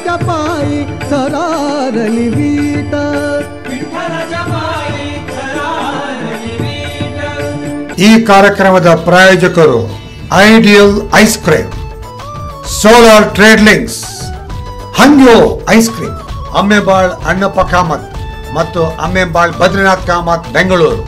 पायी सरारली वीट ಈ ಕಾರ್ಯಕ್ರಮದ ಪ್ರಾಯೋಜಕರು Ideal Ice Cream Solar Trade Links Hangyo Ice Cream Ammembal Annappa Kamath ಮತ್ತು ಅಮ್ಮೆಬಾಳ್ ಬದ್ರಿನಾಥ್ ಕಾಮತ್ ಬೆಂಗಳೂರು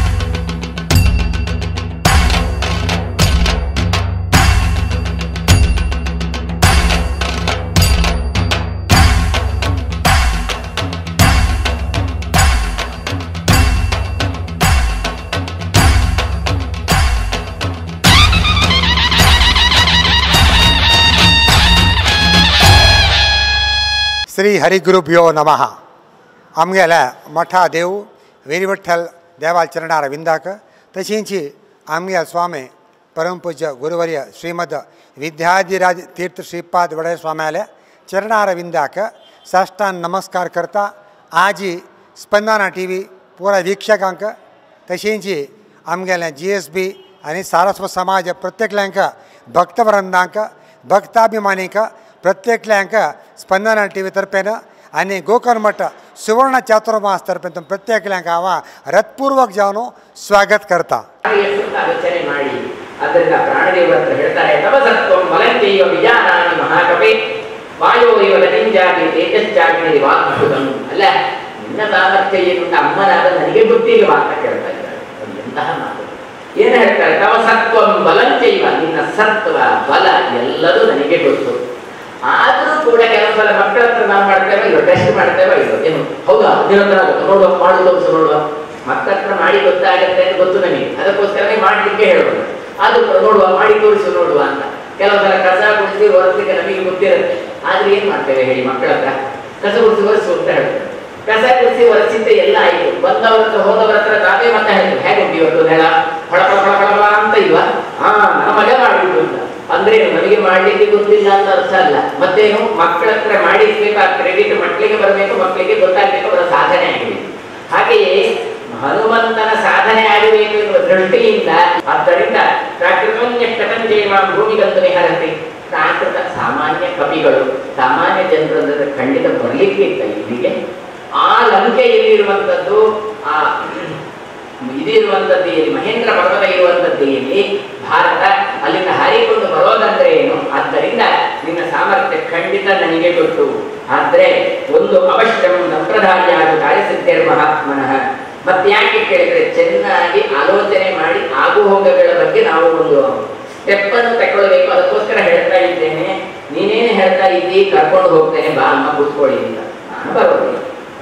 श्री हरिगुरुभ्यो नमः आमगेल्या मठा देव वेरीवठ्ठल देवाल चरणार विंदाक तशींची आमगे स्वामी परमपूज्य गुरुवर्य श्रीमद विद्याधिराज तीर्थ श्रीपाद वडे स्वाम्याले चरणार विंदाक साष्टांग नमस्कार करता आजी स्पंदना टी व्ही पुरा वीक्षकांक तशींची आमगेल्या जी एस बी आनी सारस्वत समाज प्रत्येकल्यांक भक्तवृंदांक भक्ताभिमानीक प्रत्येकल्यांक स्पंदना टी व्ही तर्फेन आनी गोकर्ण मठ सुवर्ण चातुर्मास तर्फेन तुम प्रत्येकल्यांक हांव हृत्पूर्वक जावन स्वागत करता ಎಷ್ಟು ಆಲೋಚನೆ ಮಾಡಿ ಅದರಿಂದ ಪ್ರಾಣದೇವರು ಹತ್ರ ಹೇಳ್ತಾರೆ ತಪಸತ್ವಂ ಬಲಂತೇವ ವಿಜಾನಾನಿ ಮಹಾಕವಿ ವಾಯೋ ಇವ ನಿಂಜಾಗಿ ತೇಜಶ್ಚಾಗ್ನಿ ವಾಗ್ಭುತಂ ಅಲ್ಲ ನಿನ್ನ ಸಾಮರ್ಥ್ಯ ಏನು ಅಂತ ಅಮ್ಮನಾದ ನನಗೆ ಗೊತ್ತಿಲ್ಲ ಅಂತ ಕೇಳ್ತಾ ಇದ್ದಾರೆ ಅದು ಎಂತಹ ಮಾತು ಏನು ಹೇಳ್ತಾರೆ ತಪಸತ್ವಂ ಬಲಂಚೈವ ನಿನ್ನ ಸತ್ವ ಬಲ ಎಲ್ಲದೂ ನನಗೆ ಗೊತ್ತು ಆದ್ರೂ ಕೂಡ ಕೆಲವು ಸಲ ಮಕ್ಕಳ ಹತ್ರ ನಾವು ಮಾಡ್ತೇವೆ ಇಲ್ಲೋ ಟೆಸ್ಟ್ ಮಾಡ್ತೇವೆ ಇಲ್ಲೋ ಏನು ಹೌದಾ ನಿನ್ನ ಹತ್ರ ಆಗುತ್ತೆ ನೋಡುವ ಮಾಡು ತೋರಿಸು ನೋಡುವ ಮಕ್ಕಳ ಹತ್ರ ಮಾಡಿ ಗೊತ್ತಾಗುತ್ತೆ ಅಂತ ಗೊತ್ತು ನಮಗೆ ಅದಕ್ಕೋಸ್ಕರನೇ ಮಾಡ್ಲಿಕ್ಕೆ ಹೇಳೋದು ಅದು ನೋಡುವ ಮಾಡಿ ತೋರಿಸು ನೋಡುವ ಅಂತ ಕೆಲವು ಸಲ ಕಸ ಗುಡಿಸಿ ಒರೆಸ್ಲಿಕ್ಕೆ ನಮಗೆ ಗೊತ್ತಿರುತ್ತೆ ಆದ್ರೆ ಏನ್ ಮಾಡ್ತೇವೆ ಹೇಳಿ ಮಕ್ಕಳ ಹತ್ರ ಕಸ ಗುಡಿಸಿ ಒರೆಸು ಅಂತ ಹೇಳ್ತಾರೆ ಕಸ ಗುಡಿಸಿ ಒರೆಸಿದ್ದೆ ಎಲ್ಲ ಆಯ್ತು ಬಂದವರ ಹತ್ರ ಹೋದವರ ಹತ್ರ ನಾವೇ ಮತ್ತೆ ಹೇಳ್ತೇವೆ ಹೇಗೆ ಉಂಟು ಇವತ್ತು ನೆಲ ಫಳ ಫಳ ಫಳ ಫಳ ಫಳ ಅಂತ ಇಲ್ವಾ ಹಾ ನನ್ನ ಮಗ ಮಾಡಿದ್ದು ಅಂತ ಅಂದ್ರೆ ನಮಗೆ ಮಾಡ್ಲಿಕ್ಕೆ ಗೊತ್ತಿಲ್ಲ ಅಂತ ಅರ್ಥ ಅಲ್ಲ ಮತ್ತೇನು ಮಕ್ಕಳ ಹತ್ರ ಮಾಡಿಸ್ಬೇಕು ಆ ಕ್ರೆಡಿಟ್ ಮಕ್ಕಳಿಗೆ ಬರಬೇಕು ಮಕ್ಕಳಿಗೆ ಗೊತ್ತಾಗ್ಬೇಕು ಅವರ ಸಾಧನೆ ಆಗಿದೆ ಹಾಗೆಯೇ ಹನುಮಂತನ ಸಾಧನೆ ಆಗಬೇಕು ಎನ್ನುವ ದೃಷ್ಟಿಯಿಂದ ಆದ್ದರಿಂದ ಪ್ರಾಕೃತನ್ಯ ಕಟಂಜೇವ ಭೂಮಿಗಂತು ನಿಹರತಿ ಪ್ರಾಕೃತ ಸಾಮಾನ್ಯ ಕವಿಗಳು ಸಾಮಾನ್ಯ ಜನರು ಅಂದ್ರೆ ಖಂಡಿತ ಬರ್ಲಿಕ್ಕೆ ಇತ್ತ ಇಲ್ಲಿಗೆ ಆ ಲಂಕೆಯಲ್ಲಿರುವಂಥದ್ದು ಆ ಇದಿರುವಂಥದ್ದು ಇಲ್ಲಿ ಮಹೇಂದ್ರ ಪರ್ವತ ಇರುವಂಥದ್ದು ಇಲ್ಲಿ ಭಾರತ ಅಲ್ಲಿಂದ ಹಾರಿಕೊಂಡು ಬರೋದಂದ್ರೆ ಏನು ಆದ್ದರಿಂದ ನಿನ್ನ ಸಾಮರ್ಥ್ಯ ಖಂಡಿತ ನನಗೆ ಗೊತ್ತು ಆದ್ರೆ ಒಂದು ಅವಶ್ಯಂ ಸಂಪ್ರದಾಯ ಕಾರ್ಯಸಿದ್ಧೇರ್ ಮಹಾತ್ಮನಃ ಮತ್ತೆ ಯಾಕೆ ಕೇಳಿದ್ರೆ ಚೆನ್ನಾಗಿ ಆಲೋಚನೆ ಮಾಡಿ ಆಗುಹೋಗಗಳ ಬಗ್ಗೆ ನಾವು ಒಂದು ಸ್ಟೆಪ್ ಅನ್ನು ತಗೊಳ್ಬೇಕು ಅದಕ್ಕೋಸ್ಕರ ಹೇಳ್ತಾ ಇದ್ದೇನೆ ನೀನೇನು ಹೇಳ್ತಾ ಇದ್ದಿ ಕರ್ಕೊಂಡು ಹೋಗ್ತೇನೆ ಬಾ ಅಮ್ಮ ಕೂತ್ಕೊಳ್ಳಿ ಅಂತ ನಾನು ಬರೋದಿಲ್ಲ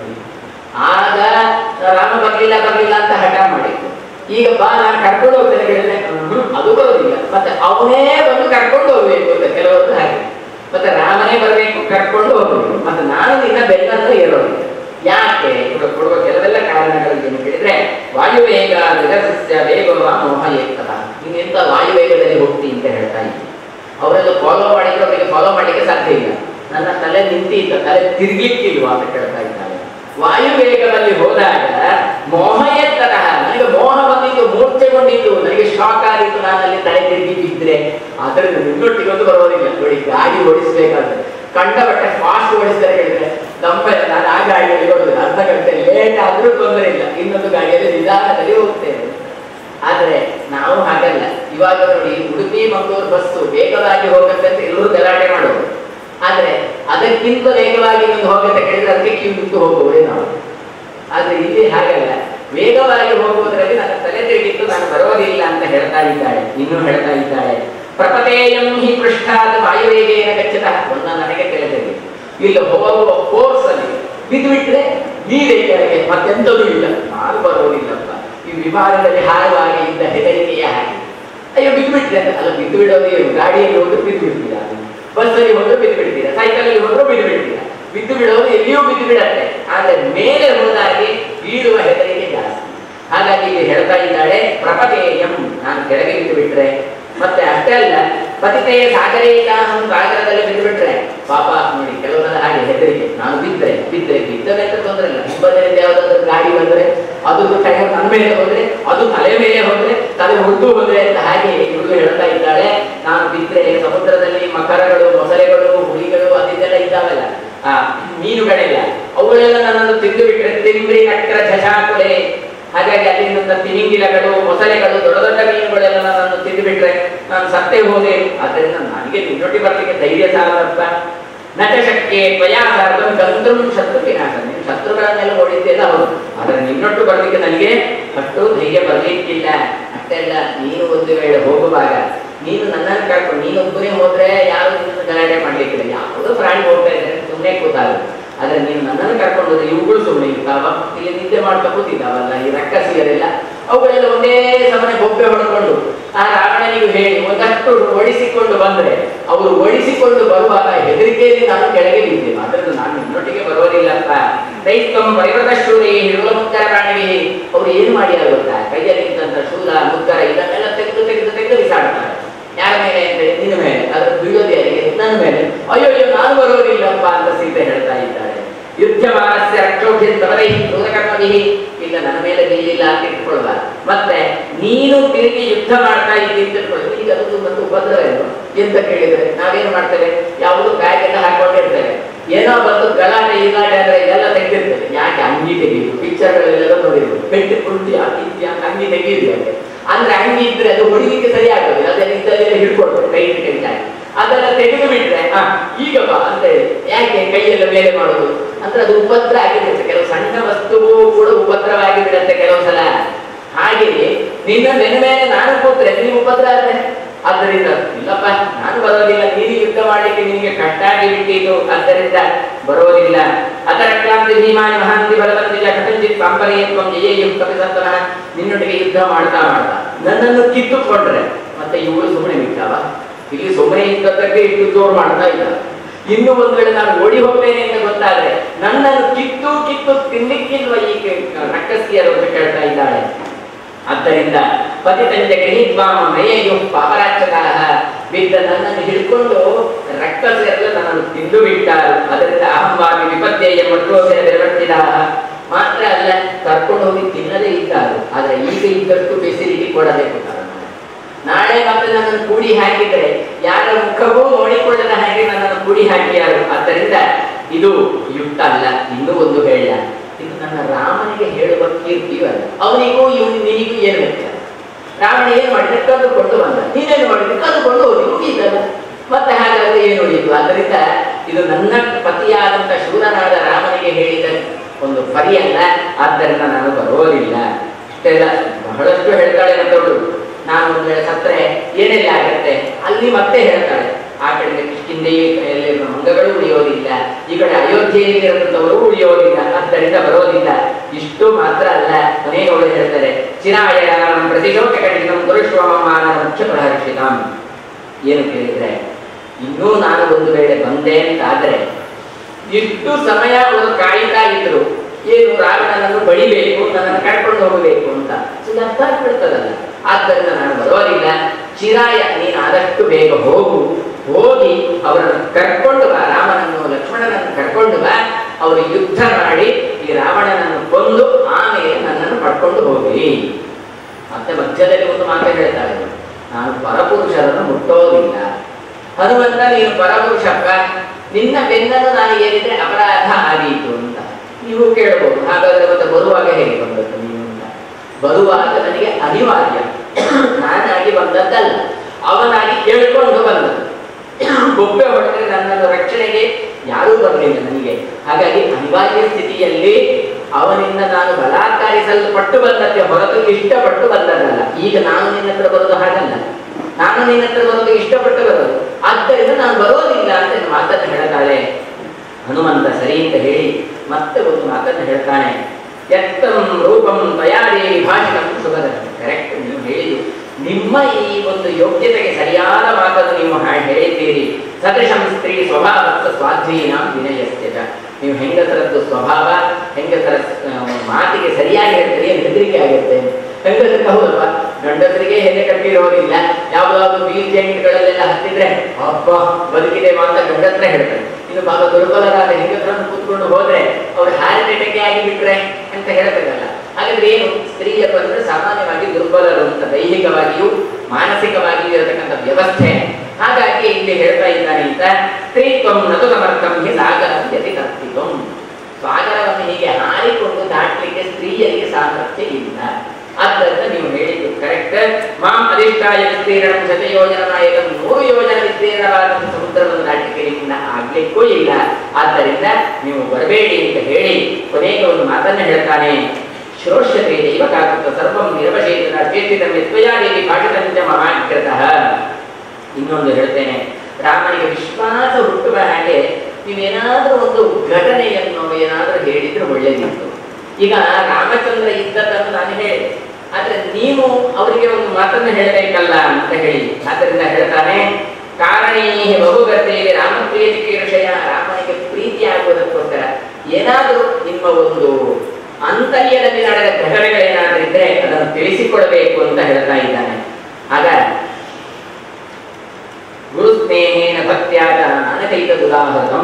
ಆಗ ರಾಮ ಬರ್ಲಿಲ್ಲ ಬರ್ಲಿಲ್ಲ ಅಂತ ಹಠ ಮಾಡಿದ್ದು ಈಗ ಬಾ ನಾನು ಕರ್ಕೊಂಡು ಹೋಗ್ತೇನೆ ಹೇಳಿದ್ರೆ ಹ್ಮ್, ಅದು ಬರೋದಿಲ್ಲ ಮತ್ತೆ ಅವನೇ ಬಂದು ಕರ್ಕೊಂಡು ಹೋಗ್ಬೇಕು ಅಂತ ಕೆಲವೊಂದು ಹಾಗೆ ಮತ್ತೆ ರಾಮನೇ ಬರಬೇಕು ಕರ್ಕೊಂಡು ಹೋಗ್ಬೇಕು ಮತ್ತೆ ನಾನು ನಿನ್ನ ಬೆನ್ನನ್ನು ಏರೋದಿಲ್ಲ ಯಾಕೆ ಇವಾಗ ಕೊಡುವ ಕೆಲವೆಲ್ಲ ಕಾರಣಗಳು ಏನು ಹೇಳಿದ್ರೆ ವಾಯುವೇಗ ನಿರಸಸ್ಯ ವೇಗವ ಮೋಹ ಏಕದ ನೀನು ಎಂತ ವಾಯುವೇಗದಲ್ಲಿ ಹೋಗ್ತಿ ಅಂತ ಹೇಳ್ತಾ ಇದ್ದೀನಿ ಅವರೆಲ್ಲ ಫಾಲೋ ಮಾಡಿದ್ರೆ ಅವರಿಗೆ ಫಾಲೋ ಮಾಡಲಿಕ್ಕೆ ಸಾಧ್ಯ ಇಲ್ಲ ನನ್ನ ತಲೆ ನಿಂತಿದ್ದ ತಲೆ ತಿರ್ಗ್ಲಿಕ್ಕಿಲ್ವಾ ಅಂತ ಕೇಳ್ತಾ ಇದ್ದಾರೆ ವಾಯುವೇಗದಲ್ಲಿ ಹೋದಾಗ ಮೋಹ ತರಹ ನನಗೆ ಮೋಹ ಬಂದಿದ್ದು ಮೂರ್ಛೆಗೊಂಡಿದ್ದು ನನಗೆ ಶಾಕ್ ಆಗಿತ್ತು ನಾನು ಅಲ್ಲಿ ತಲೆ ತಿರುಗಿ ಬಿದ್ದರೆ ಆದ್ದರಿಂದ ನಿನ್ನೊಟ್ಟಿಗೆ ಒಂದು ಬರೋದಿಲ್ಲ ನೋಡಿ ಗಾಡಿ ಓಡಿಸ್ಬೇಕಾದ್ರೆ ಕಂಡ ಬಟ್ಟೆ ಫಾಸ್ಟ್ ಓಡಿಸಿದರೆ ಹೇಳಿದ್ರೆ ನಮ್ಮ ನಾನು ಆ ಗಾಡಿಯಲ್ಲಿ ಹೋಗುದಿಲ್ಲ ಅರ್ಧ ಗಂಟೆ ಲೇಟ್ ಆದ್ರೂ ತೊಂದರೆ ಇಲ್ಲ ಇನ್ನೊಂದು ಗಾಡಿಯಲ್ಲಿ ನಿಧಾನದಲ್ಲಿ ಹೋಗ್ತೇನೆ ಆದ್ರೆ ನಾವು ಹಾಗಲ್ಲ ಇವಾಗ ನೋಡಿ ಉಡುಪಿ ಮಂಗಳೂರು ಬಸ್ಸು ವೇಗವಾಗಿ ಹೋಗುತ್ತೆ ಅಂತ ಎಲ್ಲರೂ ಗಲಾಟೆ ಮಾಡೋರು ಆದ್ರೆ ಅದಕ್ಕಿಂತ ವೇಗವಾಗಿ ಇನ್ನೊಂದು ಹೋಗುತ್ತೆ ಕೇಳಿದ್ರೆ ಅದಕ್ಕೆ ಕ್ಯೂ ನಿಂತು ಹೋಗುವವರೇ ನಾವು ಆದ್ರೆ ಇಲ್ಲಿ ಹಾಗಲ್ಲ ವೇಗವಾಗಿ ಹೋಗುವುದರಲ್ಲಿ ನನ್ನ ತಲೆ ತಿರುಗಿತ್ತು ನಾನು ಬರೋದಿಲ್ಲ ಅಂತ ಹೇಳ್ತಾ ಇದ್ದಾಳೆ ಇನ್ನೂ ಹೇಳ್ತಾ ಇದ್ದಾಳೆ ಪ್ರಪತೇಯಂ ಹಿ ಪೃಷ್ಠಾದ ವಾಯುವೇಗೇನ ಗಚ್ಚತ ಒಂದು ನನಗೆ ತಿಳಿದಿದೆ ಇಲ್ಲಿ ಹೋಗುವ ಫೋರ್ಸ್ ಅಲ್ಲಿ ಬಿದ್ದು ಬಿಟ್ರೆ ನೀರೇ ಕೆಳಗೆ ಮತ್ತೆಂತದೂ ಇಲ್ಲ ನಾನು ಬರೋದಿಲ್ಲಪ್ಪ ಈ ವಿಮಾನದಲ್ಲಿ ಹಾರುವಾಗ ಇದ್ದ ಹೆದರಿಕೆಯ ಹಾಗೆ ಅಯ್ಯೋ ಬಿದ್ದು ಬಿಟ್ರೆ ಅಂತ ಅಲ್ಲ ಬಿದ್ದು ಬಿಡೋದು ಏನು ಗಾಡಿಯಲ್ಲಿ ಹೋದ್ರೆ ಬಿದ್ದು ಬಿಡ್ತೀರಾ ಬಸ್ಸಲ್ಲಿ ಹೋದ್ರೆ ಬಿದ್ದು ಬಿಡ್ತೀರಾ ಸೈಕಲಲ್ಲಿ ಹೋದ್ರೆ ಬಿದ್ದು ಬಿಡ್ತೀರಾ ಬಿದ್ದು ಬಿಡೋದು ಎಲ್ಲಿಯೂ ಬಿದ್ದು ಬಿಡತ್ತೆ ಆದ್ರೆ ಮೇಲೆ ಹೋದಾಗೆ ಬೀಳುವ ಹೆದರಿಕೆ ಜಾಸ್ತಿ ಹಾಗಾಗಿ ಇಲ್ಲಿ ಹೇಳ್ತಾ ಇದ್ದಾಳೆ ಪ್ರಪತೇಯಂ ನಾನು ಕೆಳಗೆ ಬಿದ್ದು ಬಿಟ್ರೆ ಮತ್ತೆ ಅಷ್ಟೇ ಅಲ್ಲ ಪತಿತೆ ಸಾಗರೇಕಾನು ಸಾಗರದಲ್ಲಿ ಬಿದ್ದು ಬಿಟ್ರೆ ಪಾಪ ನೋಡಿ ಕೆಲವರೆಲ್ಲ ಹಾಗೆ ಹೆದರಿಕೆ ನಾನು ಬಿದ್ದರೆ ಬಿದ್ದರೆ ಬಿದ್ದರೆ ಅಂತ ತೊಂದರೆ ಇಲ್ಲ ಹಿಂಬದಿಯಲ್ಲಿ ಯಾವುದಾದ್ರೂ ಗಾಡಿ ಬಂದ್ರೆ ಅದು ಟೈರ್ ನನ್ನ ಮೇಲೆ ಹೋದ್ರೆ ಅದು ತಲೆ ಮೇಲೆ ಹೋದ್ರೆ ತಲೆ ಹುಟ್ಟು ಹೋದ್ರೆ ಅಂತ ಹಾಗೆ ಇವಳು ಹೇಳ್ತಾ ಇದ್ದಾಳೆ ನಾನು ಬಿದ್ದರೆ ಸಮುದ್ರದಲ್ಲಿ ಮಕರಗಳು ಮೊಸಳೆಗಳು ಹುಲಿಗಳು ಅದಿದೆಲ್ಲ ಇದ್ದಾವಲ್ಲ ಮೊಸಳೆಗಳು ದೊಡ್ಡ ದೊಡ್ಡ ಮೀನುಗಳೆಲ್ಲ ನನ್ನನ್ನು ತಿಂದುಬಿಟ್ರೆ ನಾನು ಸತ್ತೇ ಹೋದೆ ಆದ್ದರಿಂದ ನನಗೆ ನಿನ್ನೊಟ್ಟಿ ಬರ್ಲಿಕ್ಕೆ ಧೈರ್ಯ ಸಾಲದಪ್ಪ ನಟ ಶಕ್ತಿಯೇ ತ್ವಯಾ ಸಾರ್ಧಂ ಗಂಧಂ ಶತ್ರು ವಿನಾಶ ನೀನು ಶತ್ರುಗಳನ್ನೆಲ್ಲ ಓಡಿದ್ದೆಲ್ಲ ಹೌದು ಆದರೆ ನಿನ್ನೊಟ್ಟು ಬರ್ಲಿಕ್ಕೆ ನನಗೆ ಅಷ್ಟು ಧೈರ್ಯ ಬರ್ಲಿಕ್ಕಿಲ್ಲ ಅಷ್ಟೇ ಅಲ್ಲ ನೀನು ಒಂದು ವೇಳೆ ಹೋಗುವಾಗ ನೀನು ನನ್ನನ್ನು ಕರ್ಕೊಂಡು ನೀನೊಬ್ಬನೇ ಹೋದ್ರೆ ಯಾರು ನಿನ್ನನ್ನು ಗಲಾಟೆ ಮಾಡ್ಲಿಕ್ಕಿಲ್ಲ ಯಾವುದೋ ಪ್ರಾಣಿ ಹೋಗ್ತಾ ಇದ್ರೆ ಸುಮ್ಮನೆ ಕೂತಾಗ ಆದ್ರೆ ನೀನು ನನ್ನನ್ನು ಕರ್ಕೊಂಡು ಹೋದ್ರೆ ಇವುಗಳು ಸುಮ್ಮನೆ ಇರ್ತಾವ ಇಲ್ಲಿ ನಿದ್ದೆ ಮಾಡ್ತಾ ಕೂತಿದ್ದಾವಲ್ಲ ಈ ರಕ್ಕಸಿಯರೆಲ್ಲ ಅವುಗಳೆಲ್ಲ ಒಂದೇ ಸಮನೆ ಬೊಬ್ಬೆ ಹೊಡ್ಕೊಂಡು ಆ ರಾವಣನಿಗೂ ಹೇಳಿ ಒಂದಷ್ಟು ಒಡಿಸಿಕೊಂಡು ಬಂದ್ರೆ ಅವರು ಒಡಿಸಿಕೊಂಡು ಬರುವಾಗ ಹೆದರಿಕೆಯಲ್ಲಿ ನಾನು ಕೆಳಗೆ ಬಿದ್ದೆ ಅದನ್ನು ನಾನು ನಿನ್ನೊಟ್ಟಿಗೆ ಬರೋದಿಲ್ಲಪ್ಪ ದೈತ್ವಂ ಪರಿವೃತ ಶೂರಿ ಹಿಡುವ ಮುತ್ತರ ಪ್ರಾಣಿವಿ ಅವ್ರು ಏನು ಮಾಡ್ಯಾರ ಗೊತ್ತಾ ಕೈಯಲ್ಲಿ ಇದ್ದಂತ ಶೂಲ ಮುತ್ತರ ಇದನ್ನೆಲ್ಲ ತೆಗೆದು ತೆಗೆದು ತೆಗೆದು ಬಿಸಾಡ್ತಾರೆ ಯಾರ ಮೇಲೆ ಅಂದ್ರೆ ನಿನ್ನ ಮೇಲೆ ಅದ್ರ ಬೀಳೋದು ಯಾರಿಗೆ ನನ್ನ ಮೇಲೆ ಅಯ್ಯೋ ಅಯ್ಯೋ ನಾನು ಬರೋದಿಲ್ಲಪ್ಪ ಅಂತ ಸೀತೆ ಹೇಳ್ತಾ ಇದ್ದಾಳೆ ಯುದ್ಧಮಾನಸ್ಯ ರಕ್ಷೋಭ್ಯಂತವರೈ ಕ್ರೋಧಕರ್ಮವಿಹಿ ಇಲ್ಲ ನನ್ನ ಮೇಲೆ ಬೀಳಿಲ್ಲ ಅಂತ ಇಟ್ಕೊಳ್ಳುವ ಮತ್ತೆ ನೀನು ತಿರುಗಿ ಯುದ್ಧ ಮಾಡ್ತಾ ಇದ್ದೀನಿ ಅಂತ ಇಟ್ಕೊಳ್ಳಿ ಈಗ ಅದು ಮತ್ತು ಉಪದ್ರವ ಏನು ಎಂತ ಕೇಳಿದ್ರೆ ನಾವೇನು ಮಾಡ್ತೇವೆ ಯಾವುದು ಬ್ಯಾಗ್ ಎಲ್ಲ ಹಾಕೊಂಡಿರ್ತೇವೆ ಏನೋ ಬಂದು ಗಲಾಟೆ ಈಗಾಟೆ ಅಂದ್ರೆ ಇದೆಲ್ಲ ತೆಗೆದಿರ್ತೇವೆ ಯಾಕೆ ಅಂಗಿ ತೆಗೆಯುದು ಪಿಕ್ಚರ್ಗಳೆಲ್ಲ ನೋಡಿದ್ರು ಪೆಟ್ಟು ಕುಂಟಿ ಹಾಕಿದ್ಯ ಅಂತ ಅಂಗಿ ತೆಗೆಯುದು ಯಾಕೆ ಅಂದ್ರೆ ಅಂಗಿ ಇದ್ರೆ ಅದು ಹೊಡಿಲಿಕ್ಕೆ ಸರಿ ಆಗೋದಿಲ್ಲ ಅದನ್ನ ಇದ್ದಲ್ಲಿ ಹಿಡ್ಕೊಳ್ಬೇಕು ಕೈ ಹಿಡಿದಾಗಿ ಅದನ್ನ ತೆಗೆದು ಬಿಟ್ರೆ ಆ ಈಗ ಬಾ ಅಂತ ಹೇಳಿ ಯಾಕೆ ಕೈಯೆಲ್ಲ ಮೇಲೆ ಮಾಡುದು ಅಂದ್ರೆ ಅದು ಉಪದ್ರ ಆಗಿಬಿಡುತ್ತೆ ಕೆಲವು ಸಣ್ಣ ವಸ್ತುವು ಕೂಡ ಉಪದ್ರವಾಗಿ ಬಿಡುತ್ತೆ ಕೆಲವು ಸಲ ಹಾಗೆಯೇ ನಿನ್ನ ಬೆನ್ನ ಮೇಲೆ ನಾನು ಕೂತ್ರೆ ನೀವು ಉಪದ್ರ ಆದ್ರೆ ಆದ್ದರಿಂದ ಇಲ್ಲಪ್ಪ ನಾನು ಬರೋದಿಲ್ಲ ನೀನು ಯುದ್ಧ ಮಾಡಲಿಕ್ಕೆ ನಿನಗೆ ಕಟ್ಟಾಗಿ ಬಿಟ್ಟಿದ್ದು ಆದ್ದರಿಂದ ಬರೋದಿಲ್ಲ ಅದರ ಕ್ರಾಂತಿ ಭೀಮಾನಿ ಮಹಾಂತಿ ಬಲವಂತಿಜ ಕಟಂಜಿತ್ ಪಾಂಪರೇತ್ವಂ ಜಯೇಯಂ ಕಪಿಸತ್ತನಃ ನಿನ್ನೊಟ್ಟಿಗೆ ಯುದ್ಧ ಮಾಡ್ತಾ ಮಾಡ್ತಾ ನನ್ನನ್ನು ಕಿತ್ತುಕೊಂಡ್ರೆ ಮತ್ತೆ ಇವರು ಸುಮ್ಮನೆ ಬಿಟ್ಟಾವ ಇಲ್ಲಿ ಸುಮ್ಮನೆ ಇದ್ದದ್ದಕ್ಕೆ ಇಟ್ಟು ಜೋರು ಮಾಡ್ತಾ ಇಲ್ಲ ಇನ್ನು ಒಂದು ವೇಳೆ ನಾನು ಓಡಿ ಹೋಗ್ತೇನೆ ಅಂತ ಗೊತ್ತಾದ್ರೆ ನನ್ನನ್ನು ಕಿತ್ತು ಕಿತ್ತು ತಿನ್ಲಿಕ್ಕಿಲ್ವ ಈ ರಕ್ಕಸಿಯರು ಅಂತ ಕೇಳ್ತಾ ಇದ್ದಾಳೆ ಆದ್ದರಿಂದ ಪತಿತಂಜ ಗೃಹೀತ್ವಾಮ ಮೇಯು ಪಾಪರಾಕ್ಷಕಾಹ ಬಿದ್ದ ನನ್ನನ್ನು ಹಿಡ್ಕೊಂಡು ರಕ್ಕಸರೆಲ್ಲ ನನ್ನನ್ನು ತಿಂದು ಬಿಟ್ಟಾರು ಅದರಿಂದ ಅಹಂವಾಗಿ ವಿಪತ್ತೆಯ ಮಟ್ಟೋಸೆ ಬೆರವಟ್ಟಿದ ಮಾತ್ರ ಅಲ್ಲ ಕರ್ಕೊಂಡು ಹೋಗಿ ತಿನ್ನದೇ ಇದ್ದಾರು ಆದ್ರೆ ಈಗ ಇದ್ದಷ್ಟು ಫೆಸಿಲಿಟಿ ಕೊಡಬೇಕು ಕಾರಣ ನಾಳೆ ಮತ್ತೆ ನನ್ನನ್ನು ಕೂಡಿ ಹಾಕಿದ್ರೆ ಯಾರ ಮುಖವೂ ನೋಡಿಕೊಳ್ಳದ ಹಾಗೆ ನನ್ನನ್ನು ಕೂಡಿ ಹಾಕಿಯಾರು ಆದ್ದರಿಂದ ಇದು ಯುಕ್ತ ಅಲ್ಲ ಇನ್ನೂ ಒಂದು ಹೇಳ ಇದು ನನ್ನ ರಾಮನಿಗೆ ಹೇಳುವ ಕೀರ್ತಿಯೂ ಅಲ್ಲ ಅವನಿಗೂ ಇವನು ನಿನಗೂ ಏನು ವ್ಯತ್ಯಾಸ ರಾವಣ ಏನು ಮಾಡಿದ ಕದ್ದುಕೊಂಡು ಬಂದ ನೀನೇನು ಮಾಡಿದ ಕದ್ದುಕೊಂಡು ಹೋಗಿ ಮುಗೀತಲ್ಲ ಮತ್ತೆ ಹಾಗಾದ್ರೆ ಏನು ಉಳಿಯಿತು ಆದ್ದರಿಂದ ಇದು ನನ್ನ ಪತಿಯಾದಂತ ಶೂರನಾದ ರಾಮನಿಗೆ ಹೇಳಿದ ಒಂದು ಪರಿಯಲ್ಲ ಆದ್ದರಿಂದ ನಾನು ಬರೋದಿಲ್ಲ ಇಷ್ಟೆಲ್ಲ ಬಹಳಷ್ಟು ಹೇಳ್ತಾಳೆ ಮತ್ತವಳು ನಾನು ಒಂದು ವೇಳೆ ಸತ್ತರೆ ಏನೆಲ್ಲ ಆಗತ್ತೆ ಅಲ್ಲಿ ಮತ್ತೆ ಹೇಳ್ತಾಳೆ ಆ ಕಡೆಗೆ ಕಿಷ್ಕಿಂದೆಯಲ್ಲಿರುವ ಮಂಗಗಳು ಉಳಿಯೋದಿಲ್ಲ ಈ ಕಡೆ ಅಯೋಧ್ಯೆಯಲ್ಲಿ ಇರುವಂತವರು ಉಳಿಯೋದಿಲ್ಲ ಆದ್ದರಿಂದ ಬರೋದಿಲ್ಲ ಇಷ್ಟು ಮಾತ್ರ ಅಲ್ಲ ಕೊನೆಗೆ ಅವಳು ಹೇಳ್ತಾರೆ ಚಿರಾಯ ಪ್ರತಿಶೋಕ ಕಠಿಣಂ ಗುರುಶ್ವಮಾನ ಮುಖ್ಯ ಪ್ರಹರ್ಷಿತಾಂ ಏನು ಕೇಳಿದ್ರೆ ಇನ್ನೂ ನಾನು ಒಂದು ವೇಳೆ ಬಂದೆ ಅಂತಾದ್ರೆ ಇಷ್ಟು ಸಮಯ ಅವರು ಕಾಯ್ತಾ ಇದ್ರು ಏನು ರಾವಣನನ್ನು ಬಳಿಬೇಕು ನನ್ನನ್ನು ಕರ್ಕೊಂಡು ಹೋಗಬೇಕು ಅಂತ ಇದು ಅರ್ಥ ಆಗ್ಬಿಡ್ತದಲ್ಲ ಆದ್ದರಿಂದ ನಾನು ಬರೋದಿಲ್ಲ ಚಿರಾಯ ನೀನು ಆದಷ್ಟು ಬೇಗ ಹೋಗು ಹೋಗಿ ಅವರನ್ನು ಕರ್ಕೊಂಡು ಬಾ ರಾಮನನ್ನು ಲಕ್ಷ್ಮಣನನ್ನು ಕರ್ಕೊಂಡು ಬಾ ಅವರು ಯುದ್ಧ ಮಾಡಿ ಈ ರಾವಣನನ್ನು ಕೊಂದು ಆಮೇಲೆ ನನ್ನನ್ನು ಪಡ್ಕೊಂಡು ಹೋಗಿ ಮತ್ತೆ ಮಧ್ಯದಲ್ಲಿ ಒಂದು ಮಾತು ಹೇಳ್ತಾಳೆ ನಾನು ಪರಪುರುಷರನ್ನು ಮುಟ್ಟೋದಿಲ್ಲ ಹನುಮಂತ ನೀನು ಪರಪುರುಷಪ್ಪ ನಿನ್ನ ಬೆನ್ನನ್ನು ನಾನು ಏನಿದ್ರೆ ಅಪರಾಧ ಆದೀತು ಅಂತ ನೀವು ಕೇಳಬಹುದು ಹಾಗಾದ್ರೆ ಮತ್ತೆ ಬರುವಾಗ ಹೇಗೆ ಬಂದದ್ದು ನೀವು ಅಂತ ಬರುವಾಗ ನನಗೆ ಅನಿವಾರ್ಯ ನಾನಾಗಿ ಬಂದದ್ದಲ್ಲ ಅವನಾಗಿ ಕೇಳಿಕೊಂಡು ಬಂದದ್ದು ಬೊಬ್ಬೆ ಹೊಡೆದ್ರೆ ನನ್ನನ್ನು ರಕ್ಷಣೆಗೆ ಯಾರೂ ಬರಲಿಲ್ಲ ನನಗೆ ಹಾಗಾಗಿ ಅನಿವಾರ್ಯ ಸ್ಥಿತಿಯಲ್ಲಿ ಅವನಿಂದ ನಾನು ಬಲಾತ್ಕಾರಿಸಲ್ಪಟ್ಟು ಬಂದದ್ದೇ ಹೊರತು ಇಷ್ಟಪಟ್ಟು ಬಂದದ್ದಲ್ಲ ಈಗ ನಾನು ನಿನ್ನ ಹತ್ರ ಬರೋದು ಹಾಗಲ್ಲ ನಾನು ನಿನ್ನ ಹತ್ರ ಬರೋದು ಇಷ್ಟಪಟ್ಟು ಬರೋದು ಆದ್ದರಿಂದ ನಾನು ಬರೋದಿಲ್ಲ ಅಂತ ಒಂದು ಮಾತನ್ನು ಹೇಳ್ತಾಳೆ ಹನುಮಂತ ಸರಿ ಅಂತ ಹೇಳಿ ಮತ್ತೆ ಒಂದು ಮಾತನ್ನು ಹೇಳ್ತಾನೆ ಎತ್ತಂ ರೂಪಂ ತಯಾರಿ ಭಾಷಣಂ ಸುಗದ ಕರೆಕ್ಟ್ ನೀವು ಹೇಳಿದ್ದು ನಿಮ್ಮ ಈ ಒಂದು ಯೋಗ್ಯತೆಗೆ ಸರಿಯಾದ ಮಾತನ್ನು ನೀವು ಹಾ- ಹೇಳಿದ್ದೀರಿ ಸದೃಶಂ ಸ್ತ್ರೀ ಸ್ವಭಾವ ಸ್ವಾಧೀನ ವಿನಯಸ್ಯಜ ನೀವು ಹೆಂಗಸರದ್ದು ಸ್ವಭಾವ ಹೆಂಗಸರ ಆ, ಮಾತಿಗೆ ಸರಿಯಾಗಿ ಹೇಳ್ತೀರಿ ಏನು ಹೆದರಿಕೆ ಆಗುತ್ತೆ ಹೆಂಗಸರಿಗೆ ಹೌದಲ್ವಾ ಗಂಡಸರಿಗೆ ಹೆದೆ ಕಟ್ಟಿರೋದಿಲ್ಲ ಯಾವ್ದಾದ್ರು ಬೀಚ್ ಜಾಯಿಂಟ್ಗಳಲ್ಲೆಲ್ಲ ಹತ್ತಿದ್ರೆ ಅಪ್ಪ ಬದುಕಿದೆ ಅಂತ ಗಂಡಸ್ರ ಹೇಳ್ತಾರೆ ಇನ್ನು ಬಹಳ ದುರ್ಬಲರಾದ ಹೆಂಗಸರನ್ನು ಕೂತ್ಕೊಂಡು ಹೋದ್ರೆ ಅವ್ರು ಹಾರ್ಟ್ ಅಟ್ಯಾಕ್ ಆಗಿ ಬಿಟ್ರೆ ಅಂತ ಹೇಳ್ಬೇಕಲ್ಲ ಹಾಗಾದ್ರೆ ಏನು ಸ್ತ್ರೀಯರು ಅಂದ್ರೆ ಸಾಮಾನ್ಯವಾಗಿ ದುರ್ಬಲರು ಅಂತ ದೈಹಿಕವಾಗಿಯೂ ಮಾನಸಿಕವಾಗಿಯೂ ಇರತಕ್ಕಂಥ ವ್ಯವಸ್ಥೆ ಹಾಗಾಗಿ ಇಲ್ಲಿ ಹೇಳ್ತಾ ಇದ್ದಾನೆ ಅಂತ ಸ್ತ್ರೀತ್ವಂ ನತು ಸಮರ್ಥಂ ಹಿ ಸಾಗರ ಯತಿ ತರ್ತಿತ್ವಂ ಸಾಗರವನ್ನು ಹೀಗೆ ಹಾರಿಕೊಂಡು ದಾಟಲಿಕ್ಕೆ ಸ್ತ್ರೀಯರಿಗೆ ಸಾಮರ್ಥ್ಯ ಇಲ್ಲ ಆದ್ದರಿಂದ ನೀವು ಹೇಳಿದ್ದು ಕರೆಕ್ಟ್ ಮಾಂ ಅಧಿಷ್ಠಾಯ ವಿಸ್ತೀರ್ಣ ಶತ ಯೋಜನ ನಾಯಕ ನೂರು ಯೋಜನ ವಿಸ್ತೀರ್ಣವಾದ ಸಮುದ್ರವನ್ನು ದಾಟಲಿಕ್ಕೆ ನಿಮ್ಮಿಂದ ಆಗ್ಲಿಕ್ಕೂ ಇಲ್ಲ ಆದ್ದರಿಂದ ನೀವು ಬರಬೇಡಿ ಅಂತ ಹೇಳಿ ಕೊನೆಗೆ ಒಂದು ಮಾತನ್ನು ಹೇಳ್ತಾನೆ ಶ್ರೋಷ್ಯತೆ ದೈವ ಕಾಕೃತ ಸರ್ವಂ ನಿರವಶೇಷನ ಚೇತಿತಮೆ ತ್ವಯಾದೇವಿ ಭಾಷಿತಂಚ ಮಹಾಕೃತಃ ಇನ್ನೊಂದು ಹೇಳ್ತೇನೆ ರಾಮನಿಗೆ ವಿಶ್ವಾಸ ಹುಟ್ಟುವ ಹಾಗೆ ನೀವೇನಾದ್ರೂ ಒಂದು ಘಟನೆಯನ್ನು ಏನಾದ್ರೂ ಹೇಳಿದ್ರೆ ಒಳ್ಳೇದಿತ್ತು ಈಗ ರಾಮಚಂದ್ರ ಇದ್ದದ್ದನ್ನು ನಾನು ಹೇಳಿದೆ ಆದ್ರೆ ನೀವು ಅವರಿಗೆ ಒಂದು ಮಾತನ್ನು ಹೇಳಬೇಕಲ್ಲ ಅಂತ ಹೇಳಿ ಆದ್ದರಿಂದ ಹೇಳ್ತಾನೆ ಕಾರಣೀ ಬಹುಗತಿಯಲ್ಲಿ ರಾಮಪ್ರೀತಿಗೆ ವಿಷಯ ರಾಮನಿಗೆ ಪ್ರೀತಿ ಆಗುವುದಕ್ಕೋಸ್ಕರ ಏನಾದರೂ ನಿಮ್ಮ ಒಂದು ಅಂತರ್ಯದಲ್ಲಿ ನಡೆದ ಘಟನೆಗಳೇನಾದ್ರೂ ಇದ್ರೆ ಅದನ್ನು ತಿಳಿಸಿಕೊಡಬೇಕು ಅಂತ ಹೇಳ್ತಾ ಇದ್ದಾನೆ ಆಗ ಗುರು ಸ್ನೇಹೇನ ಭಕ್ತ್ಯಾದ ಅನಕೈತ ದುರಾಹೃತಂ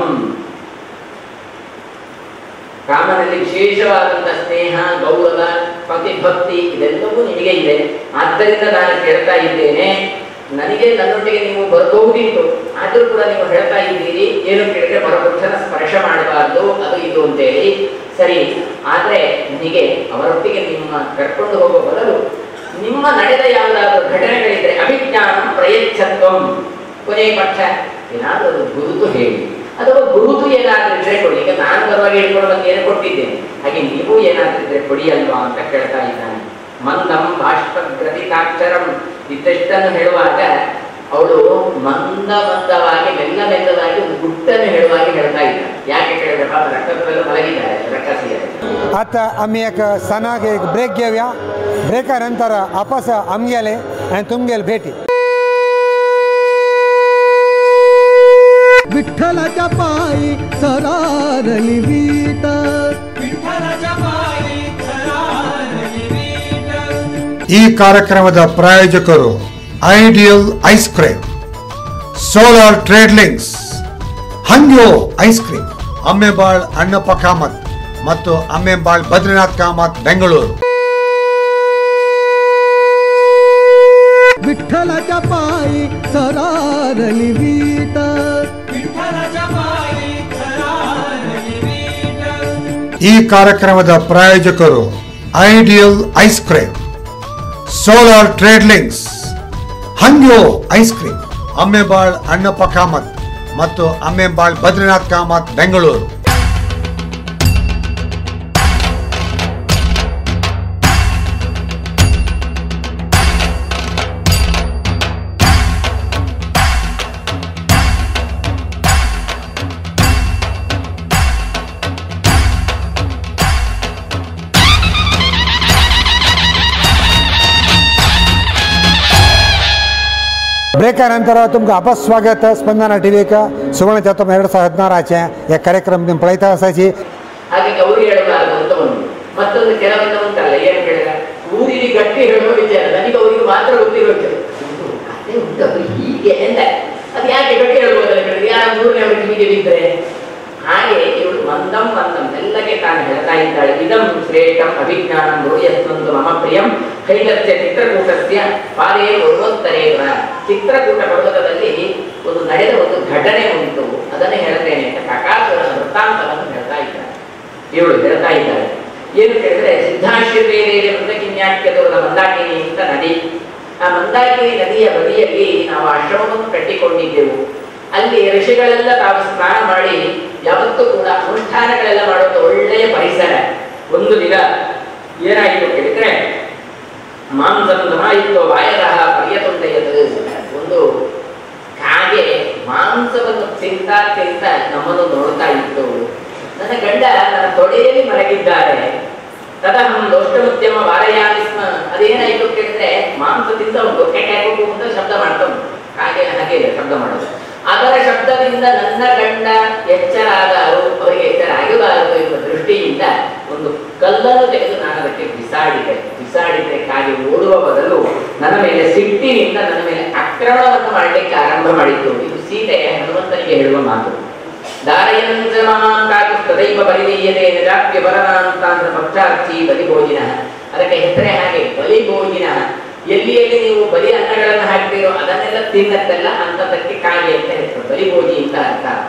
ರಾಮನಲ್ಲಿ ವಿಶೇಷವಾದಂಥ ಸ್ನೇಹ ಗೌರವ ಭಕ್ತಿ ಇದೆಲ್ಲವೂ ನಿಮಗೆ ಇದೆ ಆದ್ದರಿಂದ ನಾನು ಕೇಳ್ತಾ ಇದ್ದೇನೆ ನನಗೆ ನನ್ನೊಟ್ಟಿಗೆ ನೀವು ಬರಬಹುದಿತ್ತು ಆದರೂ ಕೂಡ ನೀವು ಹೇಳ್ತಾ ಇದ್ದೀರಿ ಏನು ಕೇಳಿದ್ರೆ ಪರಪುರುಷನ ಸ್ಪರ್ಶ ಮಾಡಬಾರ್ದು ಅದು ಇದು ಅಂತೇಳಿ ಸರಿ ಆದ್ರೆ ನನಗೆ ಅವರೊಟ್ಟಿಗೆ ನಿಮ್ಮ ಕರ್ಕೊಂಡು ಹೋಗುವ ಬದಲು ನಿಮ್ಮ ನಡೆದ ಯಾವುದಾದ್ರೂ ಘಟನೆಗಳಿದ್ರೆ ಅಭಿಜ್ಞಾನ ಪ್ರಯಚ್ಛತ್ವಂ ಕೊನೆಯ ಪಕ್ಷ ಏನಾದರೂ ಒಂದು ಗುರುತು ಹೇಳಿ ಅಥವಾ ಗುರುತು ಏನಾದ್ರೂ ಇದ್ರೆ ಕೊಡಿ ಈಗ ನಾನು ಬರುವಾಗ ಹೇಳ್ಕೊಂಡು ಬಂದು ಏನು ಕೊಟ್ಟಿದ್ದೇನೆ ಹಾಗೆ ನೀವು ಏನಾದ್ರೂ ಇದ್ರೆ ಕೊಡಿ ಅಲ್ವಾ ಅಂತ ಕೇಳ್ತಾ ಇದ್ದಾನೆ ಮಂದಂ ಬಾಷ್ಪಗ್ರತಿಕಾಕ್ಷರಂ ಇದ್ದಷ್ಟನ್ನು ಹೇಳುವಾಗ ಅವಳು ಮಂದ ಮಂದವಾಗಿ ಮೆಲ್ಲ ಮೆಲ್ಲವಾಗಿ ಒಂದು ಗುಟ್ಟನ್ನು ಹೇಳುವಾಗಿ ಹೇಳ್ತಾ ಇದ್ದಾಳೆ ಯಾಕೆ ಕೇಳಿದ್ರೆ ಪಾಪ ರಕ್ತದಲ್ಲಿ ಮಲಗಿದ್ದಾರೆ ರಕ್ಕಸಿದ್ದಾರೆ आता आम्ही एक सणाक एक ब्रेक घेऊया ब्रेका नंतर आपस आमगेले आणि तुमगेले भेटी विठ्ठलाच्या पायी सरारली वीट ಈ ಕಾರ್ಯಕ್ರಮದ ಪ್ರಾಯೋಜಕರು Ideal Ice Cream Solar Trade Links Hangyo Ice Cream Ammembal Annappa Kamath ಮತ್ತು ಅಮ್ಮೆಬಾಳ್ ಬದ್ರಿನಾಥ್ ಕಾಮತ್ ಬೆಂಗಳೂರು विठ्ठलाच्या पायी सरारली वीट ಈ ಕಾರ್ಯಕ್ರಮದ ಪ್ರಾಯೋಜಕರು Ideal Ice Cream Solar Trade Links Hangyo Ice Cream Ammembal Annappa Kamath ಮತ್ತು ಅಮ್ಮೆಬಾಳ್ ಬದ್ರಿನಾಥ್ ಕಾಮತ್ ಬೆಂಗಳೂರು ब्रेका नंतर तुमकां आपस स्वागत स्पंदना टी व्हीक सुवर्ण चतुर्थ ಎರಡು ಸಾವಿರದ ಹದಿನಾರಾचे या ಕಾರ್ಯಕ್ರಮ ನಿಮ್ಮ ಪಳೈತಾ ಅसायची ಹಾಗೆ ಗೌರಿ ಹೇಳಬಾರದು ಅಂತ ಒಂದು ಮತ್ತೊಂದು ಕೆಲವೊಂದು ಉಂಟಲ್ಲ ಏನು ಹೇಳಿದ ಊರಿಗೆ ಗಟ್ಟಿ ಹೇಳುವ ವಿಚಾರ ನನಗೆ ಅವರಿಗೆ ಮಾತ್ರ ಗೊತ್ತಿರೋ ವಿಚಾರ ಇದು ಅದೇ ಉಂಟು ಅದು ಹೀಗೆ ಎಂದ ಅದು ಯಾಕೆ ಗಟ್ಟಿ ಹೇಳ್ಬೋದಲ್ಲ ಹೇಳಿದ್ರೆ ಯಾರು ಮೂರನೇ ಅವರಿಗೆ ಕಿವಿಗೆ ಬಿದ್ದರೆ ಹಾಗೆ ಇವಳು ಮಂದಂ ಮಂದಂ ಎಲ್ಲಕ್ಕೆ ತಾನು ಹೇಳ್ತಾ ಇದ್ದಾಳೆ ಇದಂ ಶ್ರೇಷ್ಠಂ ಅಭಿಜ್ಞಾನಂ ರೋಯಸ್ವಂತು ಮಮ ಪ್ರಿಯಂ ಕೈಲಸ್ಯ ಚಿತ್ರಕೂಟಸ್ಯ ಪಾದೇ ಪೂರ್ವೋತ್ತರೇವ ಚಿತ್ರಕೂಟ ಪರ್ವತದಲ್ಲಿ ಒಂದು ನಡೆದ ಒಂದು ಘಟನೆ ಉಂಟು ಅದನ್ನೇ ಹೇಳ್ತೇನೆ ಅಂತ ಕಕಾಸುರನ ವೃತ್ತಾಂತವನ್ನು ಹೇಳ್ತಾ ಇದ್ದಾಳೆ ಇವಳು ಹೇಳ್ತಾ ಇದ್ದಾಳೆ ಏನು ಕೇಳಿದ್ರೆ ಸಿದ್ಧಾಶ್ವಮೇಧೇಯ ಮೃತಕಿನ್ಯಾಕ್ಯದವರ ಮಂದಾಕಿನಿ ಅಂತ ನದಿ ಆ ಮಂದಾಕಿನಿ ನದಿಯ ಬದಿಯಲ್ಲಿ ನಾವು ಆಶ್ರಮವನ್ನು ಕಟ್ಟಿಕೊಂಡಿದ್ದೆವು ಅಲ್ಲಿ ಋಷಿಗಳೆಲ್ಲ ತಾವು ಸ್ನಾನ ಮಾಡಿ ಯಾವತ್ತೂ ಕೂಡ ಅನುಷ್ಠಾನಗಳೆಲ್ಲ ಮಾಡುವಂತ ಒಳ್ಳೆಯ ಪರಿಸರ ಒಂದು ದಿನ ಏನಾಯಿತು ಕೇಳಿದ್ರೆ ಮಾಂಸಂ ದಮಾಯಿತ್ವ ವಾಯರಹ ಪರ್ಯತೊಂಡೆಯದು ಒಂದು ಕಾಗೆ ಮಾಂಸವನ್ನು ತಿಂತಾ ತಿಂತಾ ನಮ್ಮನ್ನು ನೋಡ್ತಾ ಇತ್ತು ನನ್ನ ಗಂಡ ನನ್ನ ತೊಡೆಯಲ್ಲಿ ಮಲಗಿದ್ದಾರೆ ತದಹಂ ಲೋಷ್ಟಮುದ್ಯಮ ವಾರಯಾಮಿ ಸ್ಮ ಅದೇನಾಯ್ತು ಕೇಳಿದ್ರೆ ಮಾಂಸ ತಿಂದ ಉಂಟು ಕೆಟ್ಟ ಅಂತ ಶಬ್ದ ಮಾಡ್ತಾ ಉಂಟು ಹಾಗೆ ಹಾಗೆ ಶಬ್ದ ಮಾಡೋದು ಅದರ ಶಬ್ದದಿಂದ ನನ್ನ ಗಂಡ ಎಚ್ಚರ ಆದರು ಅವರಿಗೆ ಎಚ್ಚರ ಆಗಬಾರದು ಎಂಬ ದೃಷ್ಟಿಯಿಂದ ಒಂದು ಕಲ್ಲನ್ನು ತೆಗೆದು ನಾನು ಅದಕ್ಕೆ ಬಿಸಾಡಿದೆ ಬಿಸಾಡಿದ್ರೆ ಕಾಗೆ ಓಡುವ ಬದಲು ನನ್ನ ಮೇಲೆ ಸಿಟ್ಟಿನಿಂದ ನನ್ನ ಮೇಲೆ ಆಕ್ರಮಣವನ್ನು ಮಾಡಲಿಕ್ಕೆ ಆರಂಭ ಮಾಡಿತ್ತು ಇದು ಸೀತೆ ಹನುಮಂತನಿಗೆ ಹೇಳುವ ಮಾತು ದಾರಯಂತ್ರ ಮಹಾಂತಾಕು ತದೈವ ಬಲಿದೀಯತೆ ನಿರಾಪ್ಯ ಬರನಾಂತಾಂದ್ರ ಪಕ್ಷಾರ್ಥಿ ಬಲಿಭೋಜಿನ ಅದಕ್ಕೆ ಹೆಸರೇ ಹಾಗೆ ಬಲಿಭೋಜಿನ ಎಲ್ಲಿ ಎಲ್ಲಿ ನೀವು ಬಲಿ ಅನ್ನಗಳನ್ನು ಹಾಕ್ತೀರೋ ಅದನ್ನೆಲ್ಲ ತಿನ್ನತ್ತಲ್ಲ ಅಂತದಕ್ಕೆ ಕಾಗೆ ಅಂತ ಹೆಸರು ಬಲಿಭೋಜಿ ಅಂತ ಅರ್ಥ ಅಂತ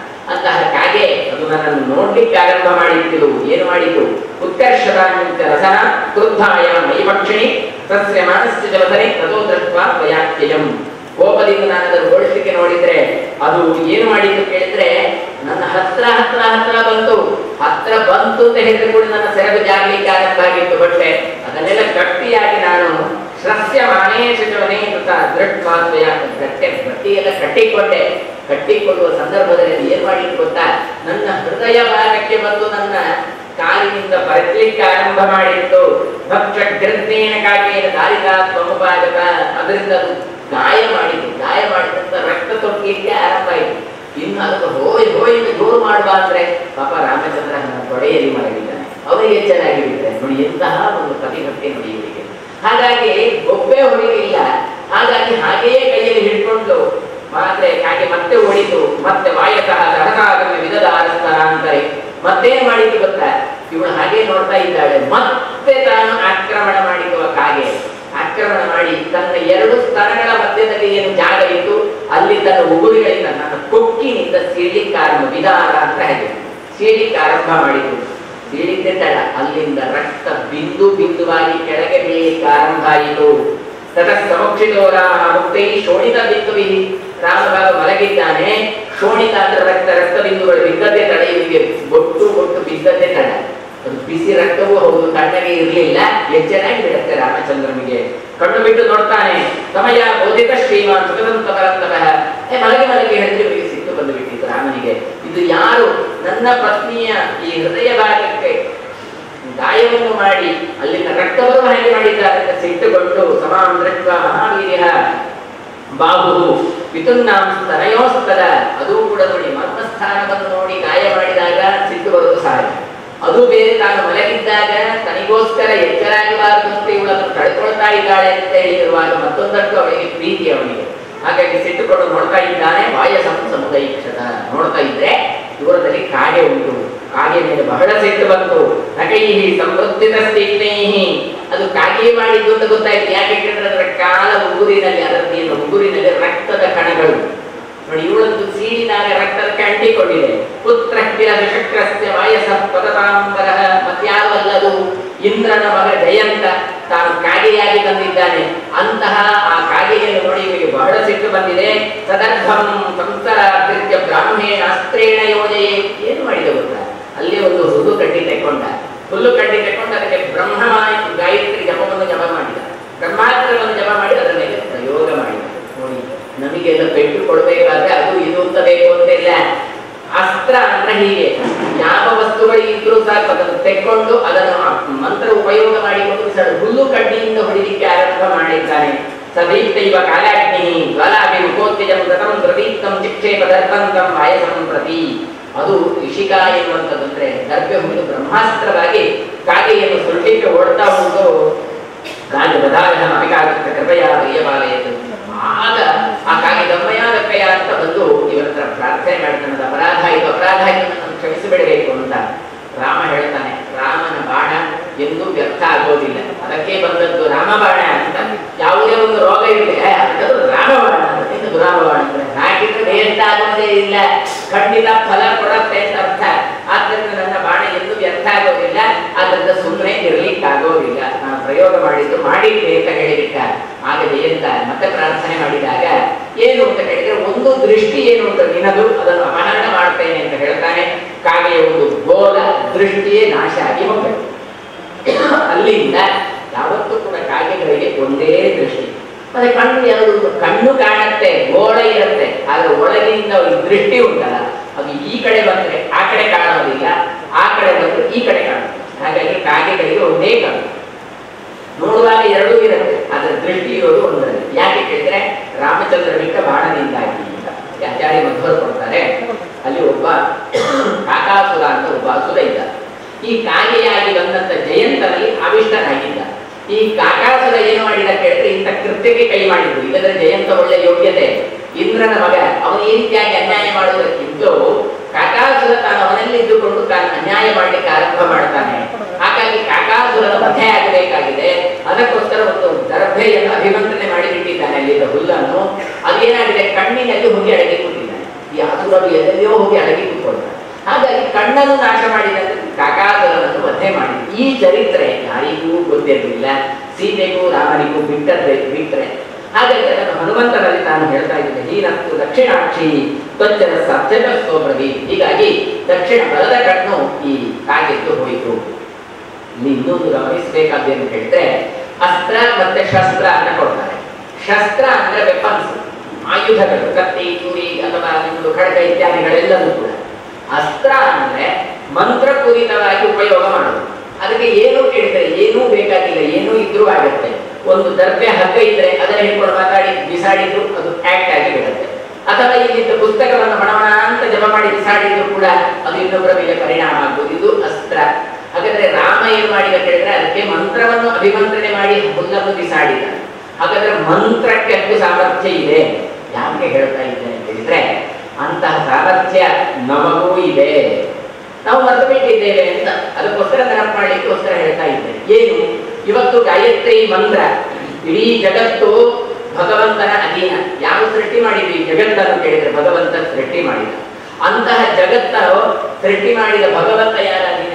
ಅಂತಹ ಕಾಗೆ ಅದು ನನ್ನನ್ನು ನೋಡ್ಲಿಕ್ಕೆ ಆರಂಭ ಮಾಡಿತ್ತು ಏನು ಮಾಡಿತು ಉತ್ಕರ್ಷದಾಂಚ ರಸನ ಕ್ರುದ್ಧಾಯ ಮೈಪಕ್ಷಿಣಿ ಸಸ್ಯ ಮಾನಸ್ಯ ಜಲಧನೆ ತಥೋ ದೃಷ್ಟ ತ್ವಯಾಖ್ಯಯಂ ಕೋಪದಿಂದ ನಾನು ಅದನ್ನು ಓಡಿಸ್ಲಿಕ್ಕೆ ನೋಡಿದ್ರೆ ಅದು ಏನು ಮಾಡಿತು ಕೇಳಿದ್ರೆ ನನ್ನ ಹತ್ರ ಹತ್ರ ಹತ್ರ ಬಂತು ಹತ್ರ ಬಂತು ಅಂತ ಹೇಳಿದ್ರೆ ಕೂಡ ನನ್ನ ಸೆರಗು ಜಾಗಲಿಕ್ಕೆ ಆರಂಭ ಆಗಿತ್ತು ಬಟ್ಟೆ ಅದನ್ನೆಲ್ಲ ಗಟ್ಟಿಯಾಗಿ ನಾನು ಸಸ್ಯ ಮಾನೇಶವನೇ ಕೃತ ದೃಢವಾದ್ವಯ ಗಟ್ಟೆ ಗಟ್ಟಿಯೆಲ್ಲ ಕಟ್ಟಿಕೊಂಡೆ ಕಟ್ಟಿಕೊಳ್ಳುವ ಸಂದರ್ಭದಲ್ಲಿ ಏನ್ ಮಾಡಿದ್ದು ಗೊತ್ತಾ ನನ್ನ ಹೃದಯ ಭಾಗಕ್ಕೆ ಬಂದು ನನ್ನ ಕಾಲಿನಿಂದ ಬರಲಿಕ್ಕೆ ಆರಂಭ ಮಾಡಿತ್ತು ಭಕ್ಷ ಗೃಹೇನ ಕಾಕೇನ ದಾರಿದ ತ್ವಮುಪಾಗತ ಅದರಿಂದ ಅದು ಗಾಯ ಮಾಡಿತು ಗಾಯ ಮಾಡಿದಂತ ರಕ್ತ ತೊಟ್ಟಿಗೆ ಆರಂಭ ಆಯಿತು ಇನ್ನು ಅದನ್ನು ಹೋಯ್ ಹೋಯ್ ಎಂದು ಜೋರು ಮಾಡುವ ಅಂದ್ರೆ ಪಾಪ ರಾಮಚಂದ್ರ ನನ್ನ ತೊಡೆಯಲ್ಲಿ ಮಲಗಿದ್ದಾನೆ ಅವರಿಗೆ ಎಚ್ಚರಾಗಿರುತ್ತೆ ನೋಡಿ ಎಂತಹ ಒಂದು ಕಥೆಗಟ್ಟೆ ನೋಡಿ ಇವರಿಗೆ ಹಾಗಾಗಿ ಒಬ್ಬೇ ಹೊಡಿಲಿಲ್ಲ ಹಾಗಾಗಿ ಹಾಗೆಯೇ ಕೈಯಲ್ಲಿ ಹಿಡ್ಕೊಂಡು ಮಾತ್ರೆ ಹಾಗೆ ಮತ್ತೆ ಹೊಡಿತು ಮತ್ತೆ ವಾಯತಃ ಸಹಕಾಗಮ ವಿಧದ ಅಂತಾರೆ ಮತ್ತೇನ್ ಮಾಡಿದ್ದು ಗೊತ್ತಾ ಇವಳು ಹಾಗೆ ನೋಡ್ತಾ ಇದ್ದಾಳೆ ಮತ್ತೆ ತಾನು ಆಕ್ರಮಣ ಮಾಡಿರುವ ಕಾಗೆ ಆಕ್ರಮಣ ಮಾಡಿ ತನ್ನ ಎರಡು ಸ್ತನಗಳ ಮಧ್ಯದಲ್ಲಿ ಏನು ಜಾಗ ಇತ್ತು ಅಲ್ಲಿ ತನ್ನ ಉಗುರುಗಳಿಂದ ನನ್ನ ಕೊಕ್ಕಿನಿಂದ ಸೀಳಿಕ್ಕೆ ಆರಂಭ ವಿಧಾನ ಅಂತ ಹಾಗೆ ಸೀಳಿಕ್ಕೆ ಆರಂಭ ಮಾಡಿತು ಸೀಳಿದ್ದೆ ತಡ ಅಲ್ಲಿಂದ ರಕ್ತ ಬಿಂದು ಬಿಂದುವಾಗಿ ಕೆಳಗೆ ಬೀಳಿಕ್ಕೆ ಆರಂಭ ಆಯಿತು ತದ ಸಮಕ್ಷಿತೋರ ಮುಕ್ತೈ ಶೋಣಿತ ಬಿಂದುವಿ ರಾಮಭಾಗ ಮಲಗಿದ್ದಾನೆ ಶೋಣಿತ ಅಂದ್ರೆ ರಕ್ತ ರಕ್ತ ಬಿಂದುಗಳು ಬಿದ್ದದ್ದೇ ತಡ ಇವರಿಗೆ ಬೊಟ್ಟು ಬೊಟ್ಟು ಬಿದ್ದದ್ದೇ ತಡ ಅದು ಬಿಸಿ ರಕ್ತವೂ ಹೌದು ತಣ್ಣಗೆ ಇರಲಿಲ್ಲ ಎಚ್ಚರಾಗಿ ಬಿಡುತ್ತೆ ರಾಮಚಂದ್ರನಿಗೆ ಕಣ್ಣು ಬಿಟ್ಟು ನೋಡ್ತಾನೆ ಸಮಯ ಬೋಧಿತ ಶ್ರೀಮಾನ್ ಸುಖದಂತ ಪರಂತಃ ಏ ಮಲಗಿ ಮಲಗಿ ಹೇಳಿದ್ರೆ ಇವರಿಗೆ ಸಿಟ್ಟು ಬಂದು ಬಿಟ್ಟಿತ್ತು ರಾಮನಿಗೆ ಇದು ಯಾರು ನನ್ನ ಪತ್ನಿಯ ಈ ಹೃದಯ ಭಾಗಕ್ಕೆ ಗಾಯವನ್ನು ಮಾಡಿ ಅಲ್ಲಿನ ರಕ್ತವನ್ನು ಹಾಗೆ ಮಾಡಿದ್ದಾರೆ ಅಂತ ಸಿಟ್ಟುಕೊಂಡು ಸಮಾಂ ದೃಷ್ಟ ಮಹಾವೀರ್ಯ ಬಾಹು ಪಿತುನ್ನಾಂ ಸ್ತನಯೋಸ್ತದ ಅದು ಕೂಡ ನೋಡಿ ಮರ್ಮಸ್ಥಾನವನ್ನು ನೋಡಿ ಗಾಯ ಮಾಡಿದಾಗ ಸಿಟ್ಟು ಬರೋದು ಸಹಜ ಅದು ಬೇರೆ ತಾನು ಮಲಗಿದ್ದಾಗ ತನಿಗೋಸ್ಕರ ಎಚ್ಚರಾಗಬಾರದು ಅಂತ ಇವಳನ್ನು ತಡ್ಕೊಳ್ತಾ ಇದ್ದಾಳೆ ಅಂತ ಹೇಳಿರುವಾಗ ಮತ್ತೊಂದಷ್ಟು ಅವಳಿಗೆ ಪ್ರೀತಿ ಅವನಿಗೆ ಹಾಗಾಗಿ ಸಿಟ್ಟುಕೊಂಡು ನೋಡ್ತಾ ಇದ್ದಾನೆ ವಾಯಸಂ ಸಮುದೈಕ್ಷತ ನೋಡ್ತಾ ಇದ್ರೆ ದೂರದಲ್ಲಿ ಕಾಗೆ ಉಂಟು ಕಾಗೆ ಮೇಲೆ ಬಹಳ ಸಿಟ್ಟು ಬಂತು ನಕೈಹಿ ಸಮೃದ್ಧಿತ ಸ್ನೇಹಿ ಅದು ಕಾಗೆ ಮಾಡಿದ್ದು ಅಂತ ಗೊತ್ತಾಯ್ತು ಯಾಕೆ ಕೇಳಿದ್ರೆ ಅದರ ಕಾಲ ಉಗುರಿನಲ್ಲಿ ಅದರದ್ದೇನು ಉಗುರಿನಲ್ಲಿ ರಕ್ತದ ಕಣಗಳು ನೋಡಿ ಇವಳದ್ದು ಸೀಳಿದಾಗ ರಕ್ತಕ್ಕೆ ಅಂಟಿಕೊಂಡಿದೆ ಪುತ್ರ ಕಿರ ವಿಷಕ್ರಸ್ಯ ವಾಯಸ ಪದತಾಂಬರ ಮತ್ಯಾರು ಅಲ್ಲದು ಇಂದ್ರನ ಮಗ ಜಯಂತ ತಾನು ಕಾಗೆಯಾಗಿ ಬಂದಿದ್ದಾನೆ ಅಂತಹ ಆ ಕಾಗೆಯನ್ನು ನೋಡಿ ಇವರಿಗೆ ಬಹಳ ಸಿಟ್ಟು ಬಂದಿದೆ ಸದರ್ಭಂ ಸಂಸರ ಕೃತ್ಯ ಬ್ರಾಹ್ಮೇಣ ಅಸ್ತ್ರೇಣ ಯೋಜಯೇ ಏನು ಮಾಡಿದೆ ಗೊತ್ತಾ ಅಲ್ಲಿ ಒಂದು ಹುಲ್ಲು ಕಡ್ಡಿ ತೆಕ್ಕೊಂಡ ಹುಲ್ಲು ಕಡ್ಡಿ ತೆಕ್ಕೊಂಡು ಅದಕ್ಕೆ ಬ್ರಹ್ಮ ಗಾಯತ್ರಿ ಜಪವನ್ನು ಜಪ ಮಾಡಿದ ಬ್ರಹ್ಮಾಸ್ತ್ರವನ್ನು ಜಪ ಮಾಡಿ ಅದರ ಮೇಲೆ ಪ್ರಯೋಗ ಮಾಡಿದ ನೋಡಿ ನಮಗೆಲ್ಲ ಪೆಟ್ಟು ಕೊಡಬೇಕಾದ್ರೆ ಅದು ಇದು ಅಂತ ಬೇಕು ಅಂತ ಇಲ್ಲ ಅಸ್ತ್ರ ಅಂದ್ರೆ ಹೀಗೆ ಯಾವ ವಸ್ತುಗಳು ಇದ್ರೂ ಸಾಕು ಅದನ್ನು ತೆಕ್ಕೊಂಡು ಅದನ್ನು ಆ ಮಂತ್ರ ಉಪಯೋಗ ಮಾಡಿಕೊಂಡು ಬಿಸಾಡು. ಹುಲ್ಲು ಕಡ್ಡಿಯಿಂದ ಹೊಡಿಲಿಕ್ಕೆ ಆರಂಭ ಮಾಡಿದ್ದಾನೆ ಸದೈತೈವ ಕಾಲಾಗ್ನಿ ಜ್ವಾಲಾಭಿ ಮುಖೋತ್ತೇಜಂ ಗತಂ ಪ್ರದೀಪ್ತಂ ಚಿಕ್ಷೇಪ ದರ್ಪಂತಂ ವಾಯಸಂ ಪ್ರತಿ ಅದು ಋಷಿಕ ಎನ್ನುವಂಥದ್ದಂದ್ರೆ ದರ್ಭೆ ಹುಟ್ಟು ಬ್ರಹ್ಮಾಸ್ತ್ರವಾಗಿ ಕಾಗೆಯನ್ನು ಸುಳ್ಳಿಕ್ಕೆ ಓಡ್ತಾ ಉಂಟು ಕಾಗೆ ಬದಾರಹ ಅಪಿಕಾಗುತ್ತೆ ಕೃಪಯ ಪ್ರಿಯಬಾಲಯದು ಆಗ ಆ ಕಾಗೆ ದಮ್ಮಯ ದಪ್ಪಯ ಅಂತ ಬಂದು ಇವರ ಹತ್ರ ಪ್ರಾರ್ಥನೆ ಮಾಡ್ತಾನೆ "ಅದು ಅಪರಾಧ ಇದು ಅಪರಾಧ ಇದು ನನ್ನನ್ನು ಕ್ಷಮಿಸಿಬಿಡಬೇಕು ಅಂತ ರಾಮ ಹೇಳ್ತಾನೆ ರಾಮನ ಬಾಣ ಎಂದೂ ವ್ಯರ್ಥ ಆಗೋದಿಲ್ಲ ಅದಕ್ಕೆ ಬಂದದ್ದು ರಾಮ ಬಾಣ ಅಂತ ಯಾವುದೇ ಒಂದು ರೋಗ ಇರಲಿ ಅದು ರಾಮ ಬಾಣ ಅಂತ ಇದು ದುರಾಮ ಬಾಣ ಅಂತ ಹಾಕಿದ್ರೆ ವ್ಯರ್ಥ ಆಗೋದೇ ಇಲ್ಲ ಖಂಡಿತ ಫಲ ಕೊಡತ್ತೆ ಅಂತ ಅರ್ಥ ಆದ್ದರಿಂದ ನನ್ನ ಬಾಣ ಎಂದು ವ್ಯರ್ಥ ಆಗೋದಿಲ್ಲ ಆದ್ದರಿಂದ ಸುಮ್ಮನೆ ಇರ್ಲಿಕ್ಕಾಗೋದಿಲ್ಲ ನಾನು ಪ್ರಯೋಗ ಮಾಡಿದ್ದು ಮಾಡಿದ್ದೆ ಅಂತ ಹೇಳಿಬಿಟ್ಟ ಆಗ ಜಯಂತ ಮತ್ತೆ ಪ್ರಾರ್ಥನೆ ಮಾಡಿದಾಗ ಏನು ಅಂತ ಹೇಳಿದ್ರೆ ಒಂದು ದೃಷ್ಟಿ ಏನು ಅಂತ ನಿನದು ಅದನ್ನು ಅಪಹರಣ ಮಾಡ್ತೇನೆ ಅಂತ ಹೇಳ್ತಾನೆ ಕಾಗೆಯ ಒಂದು ಗೋಲ ದೃಷ್ಟಿಯೇ ನಾಶ ಆಗಿ ಹೋಗ್ಬೇಕು ಅಲ್ಲಿಂದ ಯಾವತ್ತೂ ಕೂಡ ಕಾಗೆಗಳಿಗೆ ಒಂದೇ ದೃಷ್ಟಿ ಮತ್ತೆ ಕಣ್ಣು ಯಾವುದು ಕಣ್ಣು ಕಾಣುತ್ತೆ ಗೋಳ ಇರುತ್ತೆ ಆದ್ರೆ ಒಳಗಿಂದ ಒಂದು ದೃಷ್ಟಿ ಉಂಟಲ್ಲ ಅದು ಈ ಕಡೆ ಬಂದ್ರೆ ಆ ಕಡೆ ಕಾಣೋದಿಲ್ಲ ಆ ಕಡೆ ಬಂದ್ರೆ ಈ ಕಡೆ ಕಾಣುತ್ತೆ ಹಾಗಾಗಿ ಕಾಗೆಗಳಿಗೆ ಒಂದೇ ಕಣ್ಣು ನೋಡುವಾಗ ಎರಡೂ ಇರುತ್ತೆ ಅದರ ದೃಷ್ಟಿ ಇರೋದು ಒಂದರಲ್ಲಿ ಯಾಕೆ ಕೇಳಿದ್ರೆ ರಾಮಚಂದ್ರ ಬಿಟ್ಟ ಬಾಣದಿಂದಾಗಿ ಅಂತ ಆಚಾರ್ಯ ಮಧ್ವರು ಕೊಡ್ತಾರೆ ಅಲ್ಲಿ ಒಬ್ಬ ಕಾಕಾಸುರ ಅಂತ ಒಬ್ಬ ಅಸುರ ಇದ್ದ ಈ ಕಾಗೆಯಾಗಿ ಬಂದಂತ ಜಯಂತನಲ್ಲಿ ಅವಿಷ್ಟನಾಗಿದ್ದ ಈ ಕಾಕಾಸುರ ಏನು ಮಾಡಿದ ಕೇಳಿದ್ರೆ ಇಂಥ ಕೃತ್ಯಕ್ಕೆ ಕೈ ಮಾಡಿದ್ರು ಇಲ್ಲದ್ರೆ ಜಯಂತ ಒಳ್ಳೆ ಯೋಗ್ಯತೆ ಇಂದ್ರನ ಮಗ ಅವನು ಈ ರೀತಿಯಾಗಿ ಅನ್ಯಾಯ ಮಾಡುವುದಕ್ಕಿಂತಲೂ ಕಾಕಾಸುರ ತಾನು ಅವನಲ್ಲಿದ್ದುಕೊಂಡು ತಾನು ಅನ್ಯಾಯ ಮಾಡಲಿಕ್ಕೆ ಆರಂಭ ಮಾಡ್ತಾನೆ ಹಾಗಾಗಿ ಕಾಕಾಸುರನ ವಧೆ ಆಗಬೇಕಾಗಿದೆ ಅದಕ್ಕೋಸ್ಕರ ಒಂದು ದರ್ಭೆಯನ್ನು ಅಭಿಮಂತ್ರಣೆ ಮಾಡಿಬಿಟ್ಟಿದ್ದಾನೆ ಅಲ್ಲಿದ್ದ ಹುಲ್ಲನ್ನು ಅದೇನಾಗಿದೆ ಕಣ್ಣಿನಲ್ಲಿ ಹೋಗಿ ಅಡಗಿ ಕೂತಿದ್ದಾನೆ ಈ ಅಸುರರು ಎಲ್ಲೆಲ್ಲೋ ಹೋಗಿ ಅಡಗಿ ಕೂತ್ಕೊಂಡು ತಿಳ್ಕೊಳ್ತಾರೆ ಹಾಗಾಗಿ ಕಣ್ಣನ್ನು ನಾಶ ಮಾಡಿದಂತೆ ಕಾಕಾಸುರನನ್ನು ವಧೆ ಮಾಡಿ ಈ ಚರಿತ್ರೆ ಯಾರಿಗೂ ಗೊತ್ತಿರಲಿಲ್ಲ ಸೀತೆಗೂ ರಾಮನಿಗೂ ಬಿಟ್ಟದ್ದೆ ಬಿಟ್ಟರೆ ಹಾಗಾಗಿ ಅದನ್ನು ಹನುಮಂತನಲ್ಲಿ ನಾನು ಹೇಳ್ತಾ ಇದ್ದೇನೆ ಹೀನತ್ತು ದಕ್ಷಿಣಾಕ್ಷಿ ತ್ವಚ್ಚನ ಸತ್ಯದ ಸ್ತೋತ್ರದಿ ಹೀಗಾಗಿ ದಕ್ಷಿಣ ಬಲದ ಕಣ್ಣು ಈ ಕಾಗೆದ್ದು ಹೋಯಿತು ಇಲ್ಲಿ ಇನ್ನೊಂದು ಗಮನಿಸಬೇಕಾದ್ದು ಏನು ಹೇಳಿದ್ರೆ ಅಸ್ತ್ರ ಮತ್ತೆ ಶಸ್ತ್ರ ಅಂತ ಕೊಡ್ತಾರೆ ಶಸ್ತ್ರ ಅಂದ್ರೆ ವೆಪನ್ಸ್ ಆಯುಧಗಳು ಕತ್ತಿ ಚೂರಿ ಅಥವಾ ನಿಮ್ಮದು ಖಡ್ಗ ಇತ್ಯಾದಿಗಳೆಲ್ಲವೂ ಕೂಡ ಅಸ್ತ್ರ ಅಂದ್ರೆ ಮಂತ್ರಪೂರಿತವಾಗಿ ಉಪಯೋಗ ಮಾಡೋದು ಅದಕ್ಕೆ ಏನು ಕೇಳಿದರೆ ಏನೂ ಬೇಕಾಗಿಲ್ಲ ಏನೂ ಇದ್ರೂ ಆಗುತ್ತೆ ಒಂದು ದರ್ಬೆ ಹಗ್ಗ ಇದ್ರೆ ಅದನ್ನ ಹಿಡ್ಕೊಂಡು ಮಾತಾಡಿ ಬಿಸಾಡಿದ್ರು ಅದು ಆಕ್ಟ್ ಆಗಿ ಬಿಡುತ್ತೆ ಅಥವಾ ಇಲ್ಲಿದ್ದ ಪುಸ್ತಕವನ್ನು ಮಣಮಣ ಅಂತ ಜಪ ಮಾಡಿ ಬಿಸಾಡಿದ್ರು ಕೂಡ ಅದು ಇನ್ನೊಬ್ಬರ ಮೇಲೆ ಪರಿಣಾಮ ಆಗ್ಬೋದು ಇದು ಅಸ್ತ್ರ ಹಾಗಾದ್ರೆ ರಾಮ ಏನು ಮಾಡಿದ ಕೇಳಿದ್ರೆ ಅದಕ್ಕೆ ಮಂತ್ರವನ್ನು ಅಭಿಮಂತ್ರಣೆ ಮಾಡಿ ಹುಲ್ಲನ್ನು ಬಿಸಾಡಿದ ಹಾಗಾದ್ರೆ ಮಂತ್ರಕ್ಕೆ ಅಷ್ಟು ಸಾಮರ್ಥ್ಯ ಇದೆ ಯಾಕೆ ಹೇಳ್ತಾ ಇದ್ದೇನೆ ಅಂತ ಹೇಳಿದ್ರೆ ಅಂತಹ ಸಾಮರ್ಥ್ಯ ನಮಗೂ ಇದೆ ನಾವು ಮರೆತು ಬಿಟ್ಟಿದ್ದೇವೆ ಅಂತ ಅದಕ್ಕೋಸ್ಕರ ನೆನಪು ಮಾಡಲಿಕ್ಕೋಸ್ಕರ ಹೇಳ್ತಾ ಇದ್ದೇನೆ ಏನು ಇವತ್ತು ಗಾಯತ್ರಿ ಮಂತ್ರ ಇಡೀ ಜಗತ್ತು ಭಗವಂತನ ಅಧೀನ ಯಾವ ಸೃಷ್ಟಿ ಮಾಡಿದ್ವಿ ಜಗತ್ತನ್ನು ಕೇಳಿದ್ರೆ ಭಗವಂತ ಸೃಷ್ಟಿ ಮಾಡಿದ ಅಂತಹ ಜಗತ್ತನ್ನು ಸೃಷ್ಟಿ ಮಾಡಿದ ಭಗವಂತ ಯಾರ ಅಧೀನ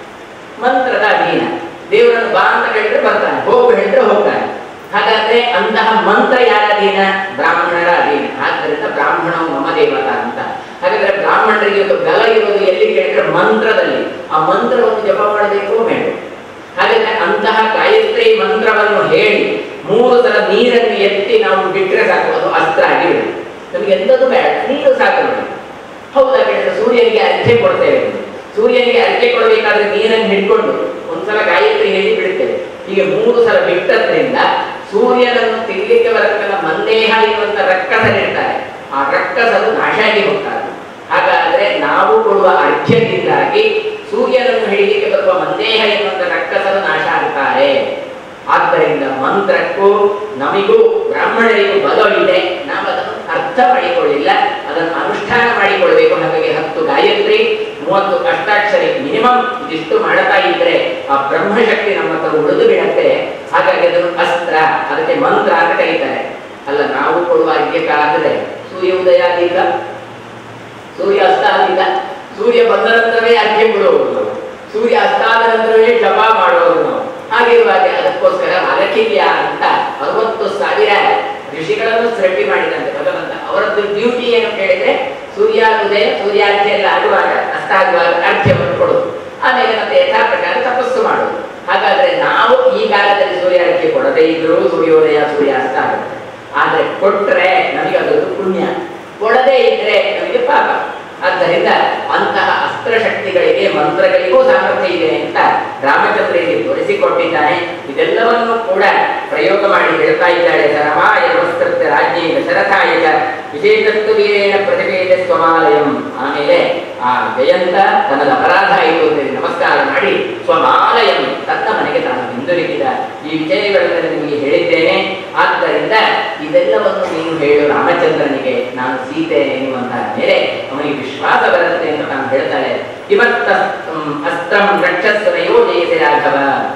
ಮಂತ್ರದ ಅಧೀನ ದೇವರನ್ನು ಬಾ ಅಂತ ಹೇಳಿದ್ರೆ ಬರ್ತಾನೆ ಹೋಗು ಹೇಳಿದ್ರೆ ಹೋಗ್ತಾನೆ ಹಾಗಾದ್ರೆ ಅಂತಹ ಮಂತ್ರ ಯಾರ ಅಧೀನ ಬ್ರಾಹ್ಮಣರ ಅಧೀನ ಆದ್ದರಿಂದ ಬ್ರಾಹ್ಮಣವು ಮಮ ದೇವತ ಅಂತ ಹಾಗಾದ್ರೆ ಬ್ರಾಹ್ಮಣರಿಗೆ ಒಂದು ಬಲ ಇರೋದು ಎಲ್ಲಿ ಕೇಳಿದ್ರೆ ಮಂತ್ರದಲ್ಲಿ ಆ ಮಂತ್ರವನ್ನು ಜಪ ಮಾಡಬೇಕು ಬೇಡ ಹಾಗಾದ್ರೆ ಅಂತಹ ಗಾಯತ್ರಿ ಮಂತ್ರವನ್ನು ಹೇಳಿ ಮೂರು ಸಲ ನೀರನ್ನು ಎತ್ತಿ ನಾವು ಬಿಟ್ಟರೆ ಸಾಕು ಅದು ಅಸ್ತ್ರ ಆಗಿ ಬಿಡುತ್ತೆ ನಮಗೆ ಎಂಥದ್ದು ಬೇಡ ನೀರು ಸಾಕು ನಮಗೆ ಹೌದಾ ಕೇಳಿದ್ರೆ ಸೂರ್ಯನಿಗೆ ಅರ್ಚೆ ಕೊಡ್ತೇವೆ ಸೂರ್ಯನಿಗೆ ಅರ್ಚೆ ಕೊಡಬೇಕಾದ್ರೆ ನೀರನ್ನು ಹಿಡ್ಕೊಂಡು ಒಂದ್ಸಲ ಗಾಯತ್ರಿ ಹೇಳಿ ಬಿಡುತ್ತೇವೆ ಹೀಗೆ ಮೂರು ಸಲ ಬಿಟ್ಟದ್ರಿಂದ ಸೂರ್ಯನನ್ನು ತಿರ್ಲಿಕ್ಕೆ ಬರತಕ್ಕಂಥ ಮಂದೇಹ ಎನ್ನುವಂತ ರಕ್ಕಸನಿರ್ತಾರೆ ಆ ರಕ್ಕಸರು ನಾಶ ಆಗಿ ಹೋಗ್ತಾರೆ ಹಾಗಾದ್ರೆ ನಾವು ಕೊಡುವ ಅರ್ಘ್ಯದಿಂದಾಗಿ ಸೂರ್ಯನನ್ನು ಹಿಡಿಲಿಕ್ಕೆ ಬರುವ ಮಂದೇಹ ಎನ್ನುವಂತ ರಕ್ಕಸರು ನಾಶ ಆಗ್ತಾರೆ ಆದ್ದರಿಂದ ಮಂತ್ರಕ್ಕೂ ನಮಿಗೂ ಬ್ರಾಹ್ಮಣರಿಗೂ ಬಲವಿದೆ ನಾವು ಅದನ್ನು ಅರ್ಥ ಮಾಡಿಕೊಳ್ಳಿಲ್ಲ ಅದನ್ನು ಅನುಷ್ಠಾನ ಮಾಡಿಕೊಳ್ಬೇಕು ಹಾಗಾಗಿ ಹತ್ತು ಗಾಯತ್ರಿ ಮೂವತ್ತು ಅಷ್ಟಾಕ್ಷರಿ ಮಿನಿಮಮ್ ಇದಿಷ್ಟು ಮಾಡ್ತಾ ಇದ್ರೆ ಆ ಬ್ರಹ್ಮಶಕ್ತಿ ನಮ್ಮ ಹತ್ರ ಉಳಿದು ಬಿಡತ್ತೆ ಹಾಗಾಗಿ ಅದನ್ನು ಅಸ್ತ್ರ ಅದಕ್ಕೆ ಮಂತ್ರ ಅಂತ ಕರೀತಾರೆ ಅಲ್ಲ ನಾವು ಕೊಡುವ ಅರ್ಘ್ಯಕ್ಕಾದ್ರೆ ಸೂರ್ಯ ಉದಯ ಆಗಿಲ್ಲ ಸೂರ್ಯ ಅಸ್ತ ಆಗಿಲ್ಲ ಸೂರ್ಯ ಬಂದ ನಂತರವೇ ಅರ್ಘ್ಯ ಬಿಡುವುದು ನಾವು ಸೂರ್ಯ ಅಸ್ತಾದ ನಂತರವೇ ಜಪ ಮಾಡೋದು ನಾವು ಹಾಗಿರುವಾಗ ಅದಕ್ಕೋಸ್ಕರ ಅಲಕಿಲ್ಯ ಅಂತ ಅರವತ್ತು ಸಾವಿರ ಋಷಿಗಳನ್ನು ಸೃಷ್ಟಿ ಮಾಡಿದಂತೆ ಭಗವಂತ ಅವರದ್ದು ಡ್ಯೂಟಿ ಏನು ಕೇಳಿದ್ರೆ ಸೂರ್ಯೋದಯ ಸೂರ್ಯಾರ್ಘ್ಯ ಎಲ್ಲ ಆಗುವಾಗ ಅಸ್ತ ಆಗುವಾಗ ಅರ್ಘ್ಯವನ್ನು ಕೊಡೋದು ಆಮೇಲೆ ಮತ್ತೆ ಯಥಾ ಪ್ರಕಾರ ತಪಸ್ಸು ಮಾಡೋದು ಹಾಗಾದ್ರೆ ನಾವು ಈ ಕಾಲದಲ್ಲಿ ಸೂರ್ಯಾರ್ಘ್ಯ ಕೊಡದೇ ಇದ್ರೂ ಸೂರ್ಯೋದಯ ಸೂರ್ಯಾಸ್ತ ಆಗುತ್ತೆ ಆದ್ರೆ ಕೊಟ್ರೆ ನಮಗೆ ಅದೊಂದು ಪುಣ್ಯ ಕೊಡದೇ ಇದ್ರೆ ನಮಗೆ ಪಾಪ ಆದ್ದರಿಂದ ಅಂತಹ ಅಸ್ತ್ರಶಕ್ತಿಗಳಿಗೆ ಮಂತ್ರಗಳಿಗೂ ಸಾಮರ್ಥ್ಯ ಇದೆ ಅಂತ ರಾಮಚಂದ್ರ ಇಲ್ಲಿ ತೋರಿಸಿಕೊಟ್ಟಿದ್ದಾನೆ ಇದೆಲ್ಲವನ್ನು ಕೂಡ ಪ್ರಯೋಗ ಮಾಡಿ ಹೇಳ್ತಾ ಇದ್ದಾಳೆ ಸರಮಾಯ ನಮಸ್ಕೃತ್ಯ ರಾಜ್ಞಿ ದಶರಥಾಯ ವಿಜೇತಸ್ತು ವೀರೇಣ ಪ್ರತಿಭೇದ ಸ್ವಮಾಲಯಂ ಆಮೇಲೆ ಆ ಜಯಂತ ತನ್ನದ ಅಪರಾಧ ಆಯಿತು ಅಂತ ಹೇಳಿ ನಮಸ್ಕಾರ ಮಾಡಿ ಸ್ವಮಾಲಯಂ ತನ್ನ ಮನೆಗೆ ತಾನು ಹಿಂದಿರುಗಿದ ಈ ವಿಷಯಗಳನ್ನು ನಿಮಗೆ ಹೇಳಿದ್ದೇನೆ ಆದ್ದರಿಂದ ಇದೆಲ್ಲವನ್ನು ನೀನು ಹೇಳು ರಾಮಚಂದ್ರನಿಗೆ ನಾನು ಸೀತೆ ಎನ್ನುವಂತಹ ಮೇಲೆ ಅವನಿಗೆ ವಿಶ್ವಾಸ ಬರುತ್ತೆ ಅಂತ ನಾನು ಹೇಳ್ತಾಳೆ ಇವತ್ತ ಅಸ್ತ್ರಂ ರಕ್ಷಸ್ವನೆಯೋ ಜಯಿಸಿ ರಾಘವ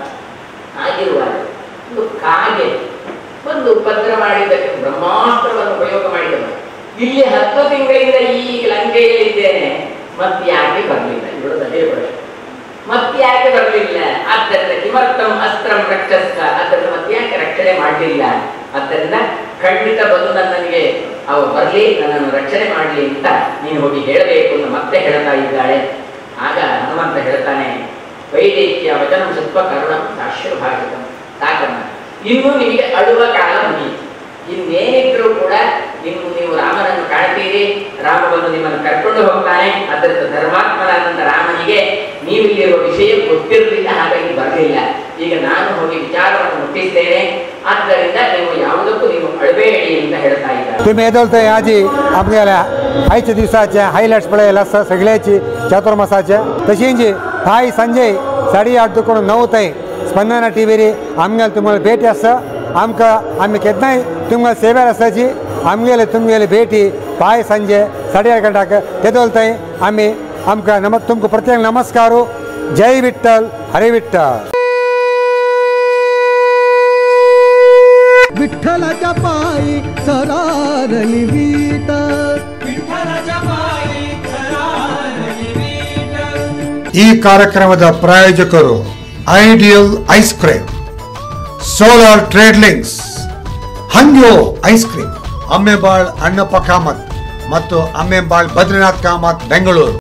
ಆಗಿರುವಾಗ ಒಂದು ಕಾಗೆ ಒಂದು ಉಪದ್ರ ಮಾಡಿದ್ದಕ್ಕೆ ಬ್ರಹ್ಮಾಸ್ತ್ರವನ್ನು ಉಪಯೋಗ ಮಾಡಿದವ ಇಲ್ಲಿ ಹತ್ತು ತಿಂಗಳಿಂದ ಈ ಲಂಕೆಯಲ್ಲಿದ್ದೇನೆ ಮತ್ತೆ ಯಾಕೆ ಬರಲಿಲ್ಲ ಇವಳು ಅದೇ ಪ್ರಶ್ನೆ ಮತ್ತೆ ಯಾಕೆ ಬರಲಿಲ್ಲ ಆದ್ದರಿಂದ ಕಿಮರ್ಥಂ ಅಸ್ತ್ರಂ ರಕ್ಷಸ್ಕ ಆದ್ದರಿಂದ ಮತ್ತೆ ಯಾಕೆ ರಕ್ಷಣೆ ಮಾಡಲಿಲ್ಲ ಆದ್ದರಿಂದ ಖಂಡಿತ ಬಂದು ನನಗೆ ಅವ ಬರಲಿ ನನ್ನನ್ನು ರಕ್ಷಣೆ ಮಾಡಲಿ ಅಂತ ನೀನು ಹೋಗಿ ಹೇಳಬೇಕು ಅಂತ ಮತ್ತೆ ಹೇಳ್ತಾ ಇದ್ದಾಳೆ ಆಗ ಹನುಮಂತ ಹೇಳ್ತಾನೆ ವೈದೇಹ್ಯ ವಚನ ಸ್ವಲ್ಪ ಕರುಣಂ ಸಾಶ್ರಭಾಷಿತಂ ಸಾಕಮ್ಮ ಇನ್ನು ನಿಮಗೆ ಅಳುವ ಕಾಲ ಮುಗಿಯಿತು ಇನ್ನೇನಿದ್ರೂ ಕೂಡ ನೀವು ನೀವು ರಾಮನನ್ನು ಕಾಣ್ತೀರಿ ರಾಮ ಬಂದು ನಿಮ್ಮನ್ನು ಕರ್ಕೊಂಡು ಹೋಗ್ತಾನೆ ಅದರಿಂದ ಧರ್ಮಾತ್ಮನಾದಂತ ರಾಮನಿಗೆ ನೀವು ಇಲ್ಲಿರುವ ವಿಷಯ ಗೊತ್ತಿರಲಿಲ್ಲ ಹಾಗಾಗಿ ಬರಲಿಲ್ಲ ಈಗ ನಾನು ಹೋಗಿ ವಿಚಾರವನ್ನು ಮುಟ್ಟಿಸ್ತೇನೆ ಆದ್ದರಿಂದ ನೀವು ಯಾವುದಕ್ಕೂ ನೀವು अळबेडी ಅಂತ ಹೇಳ್ತಾ ಇದ್ದಾರೆ तुम्ही येदोलतय आजी आमगेल्या आयच्या दिसाचे हायलायट्स पळयला आसा सगळ्याची चातुर्मासाचे तशींची फाय संजय साडे आठ दुखून णव थंय स्पंदना टी व्हीर आमगेले तुमगेले भेटी आसा आमकां आमी केन्नाय तुमगेले सेव्यार आसाची आमगेले तुमगेले भेटी फाय संजय साडे आठ गंटाक येदोलतय आमी आमकां नम तुमकां प्रत्येक नमस्कारू जय विठ्ठल हरे विठ्ठल विठ्ठलाच्या पायी सरारली वीत विठ्ठलाच्या पायी खरा ಈ ಕಾರ್ಯಕ್ರಮದ ಪ್ರಾಯೋಜಕರು Ideal Ice Cream Solar Trade Links Hangyo Ice Cream Ammembal Annappa Kamath ಮತ್ತು ಅಮ್ಮೆಬಾಳ್ ಬದ್ರಿನಾಥ್ ಕಾಮತ್ ಬೆಂಗಳೂರು